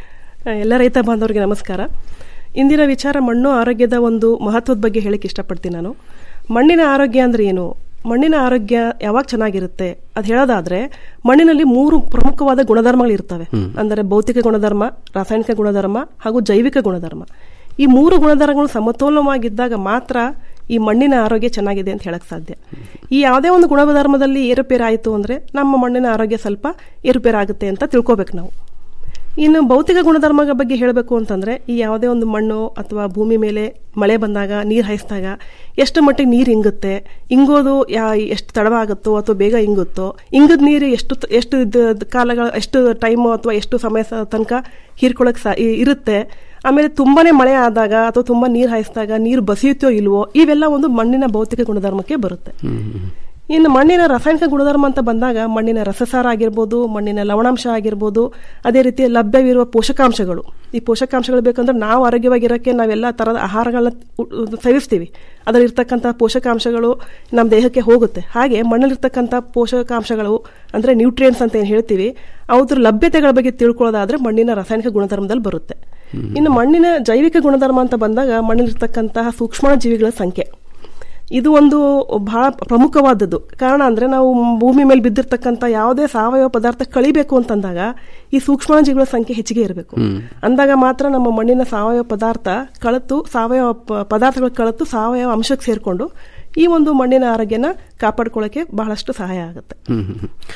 ಎಲ್ಲ ರೈತ ಬಾಂಧವರಿಗೆ ನಮಸ್ಕಾರ ಇಂದಿನ ವಿಚಾರ ಮಣ್ಣು ಆರೋಗ್ಯದ ಒಂದು ಮಹತ್ವದ ಬಗ್ಗೆ ಹೇಳಕ್ಕೆ ಇಷ್ಟಪಡ್ತೀನಿ ನಾನು ಮಣ್ಣಿನ ಆರೋಗ್ಯ ಅಂದ್ರೆ ಏನು ಮಣ್ಣಿನ ಆರೋಗ್ಯ ಯಾವಾಗ ಚೆನ್ನಾಗಿರುತ್ತೆ ಅದು ಹೇಳೋದಾದ್ರೆ ಮಣ್ಣಿನಲ್ಲಿ ಮೂರು ಪ್ರಮುಖವಾದ ಗುಣಧರ್ಮಗಳು ಇರ್ತವೆ ಅಂದರೆ ಭೌತಿಕ ಗುಣಧರ್ಮ ರಾಸಾಯನಿಕ ಗುಣಧರ್ಮ ಹಾಗೂ ಜೈವಿಕ ಗುಣಧರ್ಮ ಈ ಮೂರು ಗುಣಧರ್ಮಗಳು ಸಮತೋಲನವಾಗಿದ್ದಾಗ ಮಾತ್ರ ಈ ಮಣ್ಣಿನ ಆರೋಗ್ಯ ಚೆನ್ನಾಗಿದೆ ಅಂತ ಹೇಳಕ್ ಸಾಧ್ಯ ಈ ಯಾವುದೇ ಒಂದು ಗುಣಧರ್ಮದಲ್ಲಿ ಏರುಪೇರು ಆಯಿತು ಅಂದ್ರೆ ನಮ್ಮ ಮಣ್ಣಿನ ಆರೋಗ್ಯ ಸ್ವಲ್ಪ ಏರುಪೇರಾಗುತ್ತೆ ಅಂತ ತಿಳ್ಕೊಬೇಕು ನಾವು ಇನ್ನು ಭೌತಿಕ ಗುಣಧರ್ಮಗಳ ಬಗ್ಗೆ ಹೇಳಬೇಕು ಅಂತಂದ್ರೆ ಈ ಯಾವುದೇ ಒಂದು ಮಣ್ಣು ಅಥವಾ ಭೂಮಿ ಮೇಲೆ ಮಳೆ ಬಂದಾಗ ನೀರು ಹಾಯಿಸಿದಾಗ ಎಷ್ಟು ಮಟ್ಟಿಗೆ ನೀರು ಇಂಗುತ್ತೆ ಇಂಗೋದು ಯಾ ಎಷ್ಟು ತಡವಾಗುತ್ತೋ ಅಥವಾ ಬೇಗ ಇಂಗುತ್ತೋ ಇಂಗದ ನೀರು ಎಷ್ಟು ಎಷ್ಟು ಕಾಲಗಳ ಎಷ್ಟು ಟೈಮು ಅಥವಾ ಎಷ್ಟು ಸಮಯ ತನಕ ಹೀರ್ಕೊಳಕ್ ಸಾ ಇರುತ್ತೆ ಆಮೇಲೆ ತುಂಬಾನೇ ಮಳೆ ಆದಾಗ ಅಥವಾ ತುಂಬಾ ನೀರು ಹಾಯಿಸಿದಾಗ ನೀರು ಬಸಿಯುತ್ತೋ ಇಲ್ವೋ ಇವೆಲ್ಲ ಒಂದು ಮಣ್ಣಿನ ಭೌತಿಕ ಗುಣಧರ್ಮಕ್ಕೆ ಬರುತ್ತೆ ಇನ್ನು ಮಣ್ಣಿನ ರಾಸಾಯನಿಕ ಗುಣಧರ್ಮ ಅಂತ ಬಂದಾಗ ಮಣ್ಣಿನ ರಸಸಾರ ಆಗಿರ್ಬೋದು ಮಣ್ಣಿನ ಲವಣಾಂಶ ಆಗಿರ್ಬೋದು ಅದೇ ರೀತಿ ಲಭ್ಯವಿರುವ ಪೋಷಕಾಂಶಗಳು ಈ ಪೋಷಕಾಂಶಗಳು ಬೇಕಂದ್ರೆ ನಾವು ಆರೋಗ್ಯವಾಗಿರೋಕ್ಕೆ ನಾವೆಲ್ಲ ಥರದ ಆಹಾರಗಳನ್ನ ಸೇವಿಸ್ತೀವಿ ಅದರಲ್ಲಿರ್ತಕ್ಕಂಥ ಪೋಷಕಾಂಶಗಳು ನಮ್ಮ ದೇಹಕ್ಕೆ ಹೋಗುತ್ತೆ ಹಾಗೆ ಮಣ್ಣಲ್ಲಿರ್ತಕ್ಕಂಥ ಪೋಷಕಾಂಶಗಳು ಅಂದರೆ ನ್ಯೂಟ್ರಿಯೆಂಟ್ಸ್ ಅಂತ ಏನು ಹೇಳ್ತೀವಿ ಅದ್ರ ಲಭ್ಯತೆಗಳ ಬಗ್ಗೆ ತಿಳ್ಕೊಳ್ಳೋದಾದ್ರೆ ಮಣ್ಣಿನ ರಾಸಾಯನಿಕ ಗುಣಧರ್ಮದಲ್ಲಿ ಬರುತ್ತೆ ಇನ್ನು ಮಣ್ಣಿನ ಜೈವಿಕ ಗುಣಧರ್ಮ ಅಂತ ಬಂದಾಗ ಮಣ್ಣಲ್ಲಿರ್ತಕ್ಕಂತಹ ಸೂಕ್ಷ್ಮ ಜೀವಿಗಳ ಸಂಖ್ಯೆ ಇದು ಒಂದು ಬಹಳ ಪ್ರಮುಖವಾದದ್ದು ಕಾರಣ ಅಂದ್ರೆ ನಾವು ಭೂಮಿ ಮೇಲೆ ಬಿದ್ದಿರ್ತಕ್ಕಂಥ ಯಾವುದೇ ಸಾವಯವ ಪದಾರ್ಥ ಕಳಿಬೇಕು ಅಂತಂದಾಗ ಈ ಸೂಕ್ಷ್ಮಾಣುಜೀವಿಗಳ ಸಂಖ್ಯೆ ಹೆಚ್ಚಿಗೆ ಇರಬೇಕು ಅಂದಾಗ ಮಾತ್ರ ನಮ್ಮ ಮಣ್ಣಿನ ಸಾವಯವ ಪದಾರ್ಥ ಕಳತು ಸಾವಯವ ಪದಾರ್ಥಗಳು ಕಳತು ಸಾವಯವ ಅಂಶಕ್ಕೆ ಸೇರ್ಕೊಂಡು ಈ ಒಂದು ಮಣ್ಣಿನ ಆರೋಗ್ಯನ ಕಾಪಾಡ್ಕೊಳ್ಳೋಕೆ ಬಹಳಷ್ಟು ಸಹಾಯ ಆಗುತ್ತೆ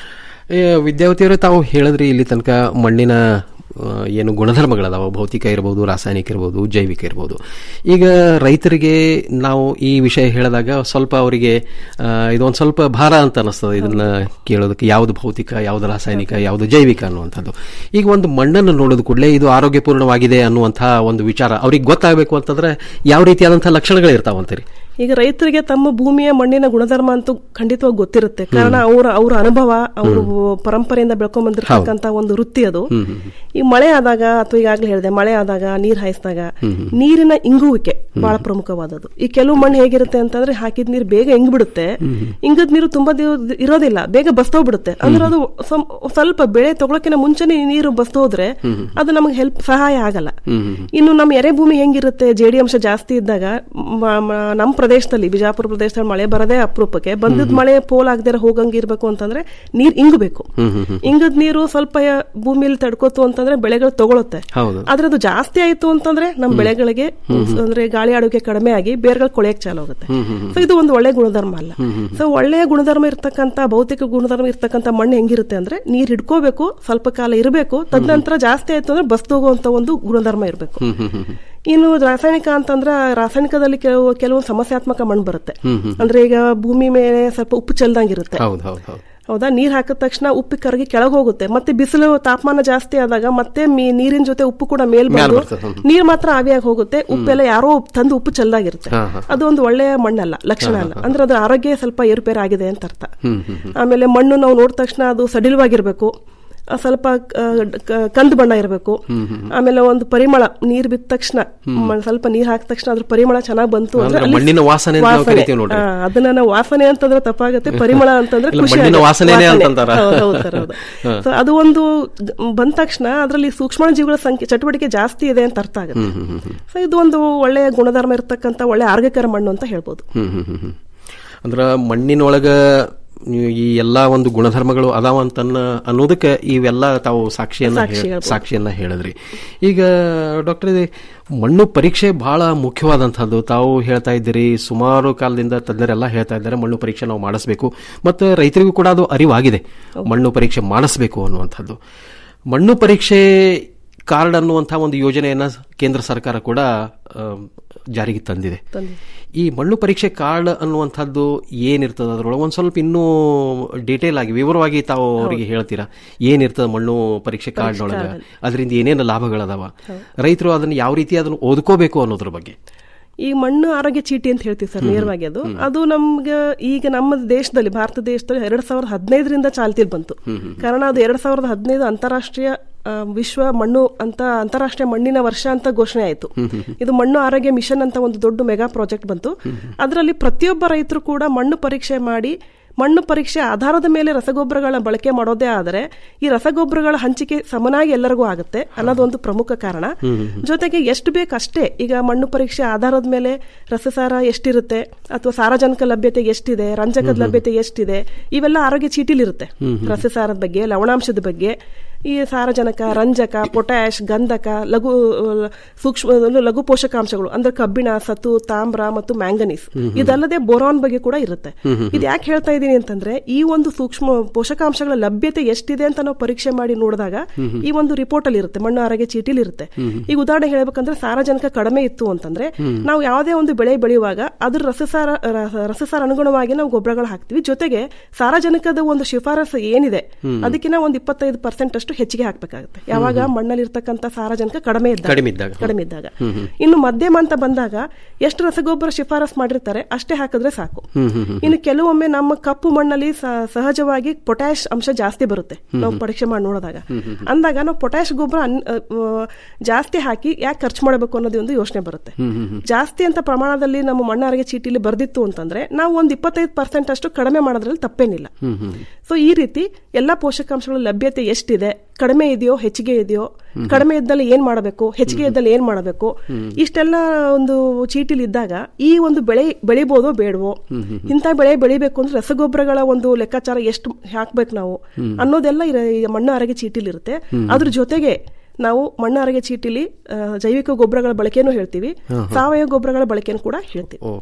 ಏ, ವಿದ್ಯಾವತಿಯವರೇ ತಾವು ಹೇಳಿದ್ರಿ ಇಲ್ಲಿ ತನಕ ಮಣ್ಣಿನ ಆ, ಏನು ಗುಣಧರ್ಮಗಳದಾವ ಭೌತಿಕ ಇರ್ಬೋದು ರಾಸಾಯನಿಕ ಇರ್ಬೋದು ಜೈವಿಕ ಇರ್ಬೋದು ಈಗ ರೈತರಿಗೆ ನಾವು ಈ ವಿಷಯ ಹೇಳಿದಾಗ ಸ್ವಲ್ಪ ಅವರಿಗೆ ಆ, ಇದೊಂದು ಸ್ವಲ್ಪ ಭಾರ ಅಂತ ಅನಿಸ್ತದೆ ಇದನ್ನ ಕೇಳೋದಕ್ಕೆ ಯಾವುದು ಭೌತಿಕ ಯಾವುದು ರಾಸಾಯನಿಕ ಯಾವುದು ಜೈವಿಕ ಅನ್ನುವಂಥದ್ದು ಈಗ ಒಂದು ಮಣ್ಣನ್ನು ನೋಡಿದ ಕೂಡಲೇ ಇದು ಆರೋಗ್ಯಪೂರ್ಣವಾಗಿದೆ ಅನ್ನುವಂತಹ ಒಂದು ವಿಚಾರ ಅವ್ರಿಗೆ ಗೊತ್ತಾಗಬೇಕು ಅಂತಂದ್ರೆ ಯಾವ ರೀತಿಯಾದಂತಹ ಲಕ್ಷಣಗಳು ಇರ್ತಾವಂತೀರಿ ಈಗ ರೈತರಿಗೆ ತಮ್ಮ ಭೂಮಿಯ ಮಣ್ಣಿನ ಗುಣಧರ್ಮ ಅಂತೂ ಖಂಡಿತವಾಗಿ ಗೊತ್ತಿರುತ್ತೆ ಕಾರಣ ಅವರ ಅವರ ಅನುಭವ ಅವರು ಪರಂಪರೆಯಿಂದ ಬೆಳ್ಕೊಂಡ್ ಬಂದಿರತಕ್ಕಂತ ಒಂದು ವೃತ್ತಿ ಅದು ಈ ಮಳೆ ಆದಾಗ ಅಥವಾ ಈಗಾಗಲೇ ಹೇಳಿದೆ ಮಳೆ ಆದಾಗ ನೀರ್ ಹಾಯಿಸಿದಾಗ ನೀರಿನ ಇಂಗುವಿಕೆ ಬಹಳ ಪ್ರಮುಖವಾದದ್ದು ಈ ಕೆಲವು ಮಣ್ಣು ಹೇಗಿರುತ್ತೆ ಅಂತಂದ್ರೆ ಹಾಕಿದ ನೀರು ಬೇಗ ಇಂಗ್ಬಿಡುತ್ತೆ ಇಂಗದ ನೀರು ತುಂಬಾ ದಿವಸ ಇರೋದಿಲ್ಲ ಬೇಗ ಬಸ್ತೋಗ್ಬಿಡುತ್ತೆ ಅಂದ್ರೆ ಅದು ಸಂ- ಸ್ವಲ್ಪ ಬೆಳೆ ತಗೊಳಕಿನ ಮುಂಚೆನೆ ಈ ನೀರು ಬಸ್ತೋದ್ರೆ ಅದು ನಮಗೆ ಹೆಲ್ಪ್ ಸಹಾಯ ಆಗಲ್ಲ ಇನ್ನು ನಮ್ಮ ಎರೆ ಭೂಮಿ ಹೆಂಗಿರುತ್ತೆ ಜೇಡಿ ಅಂಶ ಜಾಸ್ತಿ ಇದ್ದಾಗ ಮ- ಮ- ನಮ್ಮ ಪ್ರದೇಶದಲ್ಲಿ ಬಿಜಾಪುರ ಪ್ರದೇಶದಲ್ಲಿ ಮಳೆ ಬರದೇ ಅಪರೂಪಕ್ಕೆ ಬಂದದ್ ಮಳೆ ಪೋಲ್ ಆಗದೆ ಹೋಗಂಗಿರ್ಬೇಕು ಅಂತಂದ್ರೆ ನೀರ್ ಇಂಗಬೇಕು ಇಂಗದ್ ನೀರು ಸ್ವಲ್ಪ ಭೂಮಿಯಲ್ಲಿ ತಡ್ಕೋತು ಅಂತಂದ್ರೆ ಬೆಳೆಗಳು ತಗೊಳುತ್ತೆ ಹೌದು ಆದ್ರೆ ಅದು ಜಾಸ್ತಿ ಆಯ್ತು ಅಂತಂದ್ರೆ ನಮ್ಮ ಬೆಳೆಗಳಿಗೆ ಅಂದ್ರೆ ಗಾಳಿ ಆಡುವಿಕೆ ಕಡಿಮೆ ಆಗಿ ಬೇರ್ಗಳು ಕೊಳೆಯಕ್ ಚಾಲು ಆಗುತ್ತೆ ಸೊ ಇದು ಒಂದು ಒಳ್ಳೆ ಗುಣಧರ್ಮ ಅಲ್ಲ ಸೊ ಒಳ್ಳೆಯ ಗುಣಧರ್ಮ ಇರ್ತಕ್ಕಂತ ಭೌತಿಕ ಗುಣಧರ್ಮ ಇರ್ತಕ್ಕಂತ ಮಣ್ಣು ಹೆಂಗಿರುತ್ತೆ ಅಂದ್ರೆ ನೀರ್ ಹಿಡ್ಕೋಬೇಕು ಸ್ವಲ್ಪ ಕಾಲ ಇರಬೇಕು ತದನಂತರ ಜಾಸ್ತಿ ಆಯ್ತು ಅಂದ್ರೆ ಬಸ್ತೋಗುವಂತ ಒಂದು ಗುಣಧರ್ಮ ಇರಬೇಕು ಇನ್ನು ರಾಸಾಯನಿಕ ಅಂತಂದ್ರೆ ರಾಸಾಯನಿಕದಲ್ಲಿ ಕೆಲವು ಕೆಲವೊಂದು ಸಮಸ್ಯಾತ್ಮಕ ಮಣ್ಣು ಬರುತ್ತೆ ಅಂದ್ರೆ ಈಗ ಭೂಮಿ ಮೇಲೆ ಸ್ವಲ್ಪ ಉಪ್ಪು ಚೆಲ್ದಂಗಿರುತ್ತೆ ಹೌದು ಹೌದು ಹೌದು ಹೌದಾ ನೀರ್ ಹಾಕಿದ ತಕ್ಷಣ ಉಪ್ಪು ಕರಗಿ ಕೆಳಗೆ ಹೋಗುತ್ತೆ ಮತ್ತೆ ಬಿಸಿಲು ತಾಪಮಾನ ಜಾಸ್ತಿ ಆದಾಗ ಮತ್ತೆ ಮೀ- ನೀರಿನ ಜೊತೆ ಉಪ್ಪು ಕೂಡ ಮೇಲ್ ಮೇಲ್ ಬಂದು ಬರ್ತದೆ, ಹ್ಮ್. ನೀರ್ ಮಾತ್ರ ಆವಿಯಾಗಿ ಹೋಗುತ್ತೆ ಉಪ್ಪೆಲ್ಲ ಯಾರೋ ತಂದು ಉಪ್ಪು ಚೆಲ್ದಾಗಿರುತ್ತೆ ಹಾ, ಹಾ. ಅದು ಒಂದು ಒಳ್ಳೆಯ ಮಣ್ಣಲ್ಲ ಲಕ್ಷಣ ಅಲ್ಲ ಅಂದ್ರೆ ಅದ್ರ ಆರೋಗ್ಯ ಸ್ವಲ್ಪ ಏರುಪೇರು ಆಗಿದೆ ಅಂತ ಅರ್ಥ ಹ್ಮ್ ಹ್ಮ್ ಹ್ಮ್ ಆಮೇಲೆ ಮಣ್ಣು ನಾವು ನೋಡಿದ ತಕ್ಷಣ ಅದು ಸಡಿಲವಾಗಿರ್ಬೇಕು ಆ, ಸ್ವಲ್ಪ ಆ, ಕ- ಕಂದು ಬಣ್ಣ ಇರಬೇಕು ಆಮೇಲೆ ಒಂದು ಪರಿಮಳ ನೀರ್ ಬಿದ್ದ ತಕ್ಷಣ ಮ- ಸ್ವಲ್ಪ ನೀರ್ ಹಾಕಿದ ತಕ್ಷಣ ಅದ್ರ ಪರಿಮಳ ಚೆನ್ನಾಗಿ ಬಂತು ಅಂದ್ರೆ ಅಲ್ಲಿ ಮಣ್ಣಿನ ವಾಸನೆ ಅಂತ ನಾವು ವಾಸನೆ. ಕರಿತೀವಿ ನೋಡ್ರಿ. ಆ, ಅದನ್ನ ನಾವು ವಾಸನೆ ಅಂತಂದ್ರೆ ತಪ್ಪಾಗುತ್ತೆ ಪರಿಮಳ ಅಂತಂದ್ರೆ ಇಲ್ಲ, ಖುಷಿ ಮಣ್ಣಿನ ಆಗುತ್ತೆ. ವಾಸನೆನೇ ವಾಸನೆ. ಅಂತಂತಾರ. ಹೌದು, ಹೌದು ಸರ್ ಹೌದು ಹಾ. So, ಅದು ಒಂದು ಗ- ಬಂದ ತಕ್ಷಣ ಅದರಲ್ಲಿ ಸೂಕ್ಷ್ಮ ಜೀವಿಗಳ ಸಂಖ್ಯೆ ಚಟುವಟಿಕೆ ಜಾಸ್ತಿ ಇದೆ ಅಂತ ಅರ್ಥ ಆಗುತ್ತೆ ಹ್ಮ್ ಹ್ಮ್ ಹ್ಮ್ ಹ್ಮ್ ಸೊ ಇದು ಒಂದು ಒಳ್ಳೆಯ ಗುಣಧರ್ಮ ಇರತಕ್ಕಂತ ಒಳ್ಳೆ ಆರೋಗ್ಯಕರ ಮಣ್ಣು ಅಂತ ಹೇಳ್ಬೋದು ಹ್ಮ್ ಹ್ಮ್ ಹ್ಮ್ ಹ್ಮ್. ಅಂದ್ರ ಮಣ್ಣಿನೊಳಗ ನೀವು ಈ ಎಲ್ಲಾ ಒಂದು ಗುಣಧರ್ಮಗಳು ಅದಾವ ಅಂತನ್ನ ಅನ್ನೋದಕ್ಕೆ ಇವೆಲ್ಲ ತಾವು ಸಾಕ್ಷಿಯನ್ನ ಸಾಕ್ಷಿ ಹೇಳ್- ಹೇಳ್ಬೋದು. ಸಾಕ್ಷಿಯನ್ನ ಹೇಳಿದ್ರಿ ಈಗ ಡಾಕ್ಟರ್ ಇದು ಮಣ್ಣು ಪರೀಕ್ಷೆ ಬಹಳ ಮುಖ್ಯವಾದಂತಹದ್ದು ತಾವು ಹೇಳ್ತಾ ಇದ್ದೀರಿ ಸುಮಾರು ಕಾಲದಿಂದ ತಜ್ಞರೆಲ್ಲ ಹೇಳ್ತಾ ಇದ್ದಾರೆ ಮಣ್ಣು ಪರೀಕ್ಷೆ ನಾವು ಮಾಡಿಸ್ಬೇಕು ಮತ್ತು ರೈತರಿಗೂ ಕೂಡ ಅದು ಅರಿವಾಗಿದೆ ಮಣ್ಣು ಪರೀಕ್ಷೆ ಮಾಡಿಸ್ಬೇಕು ಅನ್ನುವಂಥದ್ದು ಮಣ್ಣು ಪರೀಕ್ಷೆ ಕಾರ್ಡ್ ಅನ್ನುವಂತಹ ಒಂದು ಯೋಜನೆಯನ್ನ ಕೇಂದ್ರ ಸರ್ಕಾರ ಕೂಡ ಆ, ಜಾರಿಗೆ ತಂದಿದೆ ತಂದಿದೆ. ಈ ಮಣ್ಣು ಪರೀಕ್ಷೆ ಕಾರ್ಡ್ ಅನ್ನುವಂಥದ್ದು ಏನಿರ್ತದೆ ಅದರೊಳಗೆ ಒಂದು ಸ್ವಲ್ಪ ಇನ್ನೂ ಡೀಟೇಲ್ ಆಗಿ ವಿವರವಾಗಿ ತಾವು ಅವರಿಗೆ ಹೇಳ್ತೀರಾ ಏನಿರ್ತದೆ ಮಣ್ಣು ಪರೀಕ್ಷೆ ಕಾರ್ಡ್ನೊಳಗೆ ಅದರಿಂದ ಏನೇನು ಲಾಭಗಳದಾವ ರೈತರು ಅದನ್ನು ಯಾವ ರೀತಿ ಅದನ್ನು ಓದ್ಕೋಬೇಕು ಅನ್ನೋದ್ರ ಬಗ್ಗೆ ಈ ಮಣ್ಣು ಆರೋಗ್ಯ ಚೀಟಿ ಅಂತ ಹೇಳ್ತೀವಿ ಸರ್ ನೇರವಾಗಿ ಅದು ಅದು ನಮ್ಗೆ ಈಗ ನಮ್ಮ ದೇಶದಲ್ಲಿ ಭಾರತ ದೇಶದಲ್ಲಿ ಎರಡ್ ಸಾವಿರದ ಹದಿನೈದರಿಂದ ಚಾಲ್ತಿಯಲ್ಲಿ ಬಂತು ಕಾರಣ ಅದು ಎರಡ್ ಸಾವಿರದ ಹದಿನೈದು ಅಂತಾರಾಷ್ಟ್ರೀಯ ಆ, ವಿಶ್ವ ಮಣ್ಣು ಅಂತ ಅಂತಾರಾಷ್ಟ್ರೀಯ ಮಣ್ಣಿನ ವರ್ಷ ಅಂತ ಘೋಷಣೆ ಆಯಿತು ಇದು ಮಣ್ಣು ಆರೋಗ್ಯ ಮಿಷನ್ ಅಂತ ಒಂದು ದೊಡ್ಡ ಮೆಗಾ ಪ್ರಾಜೆಕ್ಟ್ ಬಂತು ಅದರಲ್ಲಿ ಪ್ರತಿಯೊಬ್ಬ ರೈತರು ಕೂಡ ಮಣ್ಣು ಪರೀಕ್ಷೆ ಮಾಡಿ ಮಣ್ಣು ಪರೀಕ್ಷೆ ಆಧಾರದ ಮೇಲೆ ರಸಗೊಬ್ಬರಗಳ ಬಳಕೆ ಮಾಡೋದೇ ಆದರೆ ಈ ರಸಗೊಬ್ಬರಗಳ ಹಂಚಿಕೆ ಸಮನಾಗಿ ಎಲ್ಲರಿಗೂ ಆಗುತ್ತೆ ಅನ್ನೋದು ಒಂದು ಪ್ರಮುಖ ಕಾರಣ ಜೊತೆಗೆ ಎಷ್ಟು ಬೇಕು ಅಷ್ಟೇ ಈಗ ಮಣ್ಣು ಪರೀಕ್ಷೆ ಆಧಾರದ ಮೇಲೆ ರಸಸಾರ ಎಷ್ಟಿರುತ್ತೆ ಅಥವಾ ಸಾರಜನಕ ಲಭ್ಯತೆ ಎಷ್ಟಿದೆ ರಂಜಕದ ಲಭ್ಯತೆ ಎಷ್ಟಿದೆ ಇವೆಲ್ಲ ಆರೋಗ್ಯ ಚೀಟಿಲಿರುತ್ತೆ ರಸಸಾರದ ಬಗ್ಗೆ ಲವಣಾಂಶದ ಬಗ್ಗೆ ಈ ಸಾರಜನಕ ರಂಜಕ ಪೊಟ್ಯಾಶ್ ಗಂಧಕ ಲಘು ಅಹ್, ಸೂಕ್ಷ್ಮ ಲಘು ಪೋಷಕಾಂಶಗಳು ಅಂದ್ರೆ ಕಬ್ಬಿಣ ಸತು ತಾಮ್ರ ಮತ್ತು ಮ್ಯಾಂಗನೀಸ್ ಇದಲ್ಲದೆ ಬೋರಾನ್ ಬಗ್ಗೆ ಕೂಡ ಇರುತ್ತೆ ಇದು ಯಾಕೆ ಹೇಳ್ತಾ ಇದ್ದೀನಿ ಅಂತಂದ್ರೆ ಈ ಒಂದು ಸೂಕ್ಷ್ಮ ಪೋಷಕಾಂಶಗಳ ಲಭ್ಯತೆ ಎಷ್ಟಿದೆ ಅಂತ ನಾವು ಪರೀಕ್ಷೆ ಮಾಡಿ ನೋಡಿದಾಗ ಈ ಒಂದು ರಿಪೋರ್ಟ್ ಅಲ್ಲಿ ಇರುತ್ತೆ ಮಣ್ಣು ಆರೋಗ್ಯ ಚೀಟಿಲಿ ಇರುತ್ತೆ ಈಗ ಉದಾಹರಣೆ ಹೇಳ್ಬೇಕಂದ್ರೆ ಸಾರಜನಕ ಕಡಿಮೆ ಇತ್ತು ಅಂತಂದ್ರೆ ನಾವು ಯಾವುದೇ ಒಂದು ಬೆಳೆ ಬೆಳೆಯುವಾಗ ಅದ್ರ ರಸಸಾರ ರ- ರಸಸಾರ ಅನುಗುಣವಾಗಿ ನಾವು ಗೊಬ್ಬರಗಳು ಹಾಕ್ತಿವಿ ಜೊತೆಗೆ ಸಾರಜನಕದ ಒಂದು ಶಿಫಾರಸು ಏನಿದೆ ಅದಕ್ಕಿಂತ ಒಂದು ಇಪ್ಪತ್ತೈದು ಪರ್ಸೆಂಟ್ ಅಷ್ಟು ಹೆಚ್ಚಿಗೆ ಹಾಕ್ಬೇಕಾಗುತ್ತೆ ಯಾವಾಗ ಮಣ್ಣಲ್ಲಿ ಇರ್ತಕ್ಕಂಥ ಸಾರಜನಕ ಕಡಿಮೆ ಇದ್ದಾಗ ಕಡಿಮೆ ಇದ್ದಾಗ. ಕಡಿಮೆ ಇದ್ದಾಗ ಇನ್ನು ಮಧ್ಯಮ ಅಂತ ಬಂದಾಗ ಎಷ್ಟು ರಸಗೊಬ್ಬರ ಶಿಫಾರಸ್ ಮಾಡಿರ್ತಾರೆ ಅಷ್ಟೇ ಹಾಕಿದ್ರೆ ಸಾಕು ಇನ್ನು ಕೆಲವೊಮ್ಮೆ ನಮ್ಮ ಕಪ್ಪು ಮಣ್ಣಲ್ಲಿ ಸ- ಸಹಜವಾಗಿ ಪೊಟ್ಯಾಶ್ ಅಂಶ ಜಾಸ್ತಿ ಬರುತ್ತೆ ನಾವು ಪರೀಕ್ಷೆ ಮಾಡಿ ನೋಡಿದಾಗ ಅಂದಾಗ ನಾವು ಪೊಟ್ಯಾಶ್ ಗೊಬ್ಬರ ಅನ್- ಅ, ಅ, ಜಾಸ್ತಿ ಹಾಕಿ ಯಾಕೆ ಖರ್ಚು ಮಾಡಬೇಕು ಅನ್ನೋದು ಒಂದು ಯೋಚನೆ ಬರುತ್ತೆ ಜಾಸ್ತಿ ಅಂತ ಪ್ರಮಾಣದಲ್ಲಿ ನಮ್ಮ ಮಣ್ಣು ಆರೋಗ್ಯ ಚೀಟಿಲಿ ಬರ್ದಿತ್ತು ಅಂತಂದ್ರೆ ನಾವು ಒಂದು ಇಪ್ಪತ್ತೈದು ಪರ್ಸೆಂಟ್ ಅಷ್ಟು ಕಡಿಮೆ ಮಾಡೋದ್ರಲ್ಲಿ ತಪ್ಪೇನಿಲ್ಲ ಸೊ ಈ ರೀತಿ ಎಲ್ಲಾ ಪೋಷಕಾಂಶಗಳ ಲಭ್ಯತೆ ಎಷ್ಟಿದೆ ಕಡಿಮೆ ಇದೆಯೋ ಹೆಚ್ಚಿಗೆ ಇದೆಯೋ ಕಡಿಮೆ ಇದ್ದಲ್ಲಿ ಏನ್ ಮಾಡಬೇಕು ಹೆಚ್ಚಿಗೆ ಇದ್ದಲ್ಲಿ ಏನ್ ಮಾಡಬೇಕು ಇಷ್ಟೆಲ್ಲ ಒಂದು ಚೀಟಿಲಿ ಇದ್ದಾಗ ಈ ಒಂದು ಬೆಳೆ ಬೆಳಿಬೋದೋ ಬೇಡವೋ ಇಂಥ ಬೆಳೆ ಬೆಳಿಬೇಕು ಅಂದ್ರೆ ರಸಗೊಬ್ಬರಗಳ ಒಂದು ಲೆಕ್ಕಾಚಾರ ಎಷ್ಟು ಹಾಕ್ಬೇಕು ನಾವು ಅನ್ನೋದೆಲ್ಲ ಇರ- ಈ ಮಣ್ಣು ಆರೋಗ್ಯ ಚೀಟಿಲಿ ಇರುತ್ತೆ ಅದ್ರ ಜೊತೆಗೆ ನಾವು ಮಣ್ಣು ಆರೋಗ್ಯ ಚೀಟಿಲಿ ಆ, ಜೈವಿಕ ಗೊಬ್ಬರಗಳ ಬಳಕೆನೂ ಹೇಳ್ತೀವಿ ಸಾವಯವ ಗೊಬ್ಬರಗಳ ಬಳಕೆನೂ ಕೂಡ ಹೇಳ್ತೀವಿ ಓಕೆ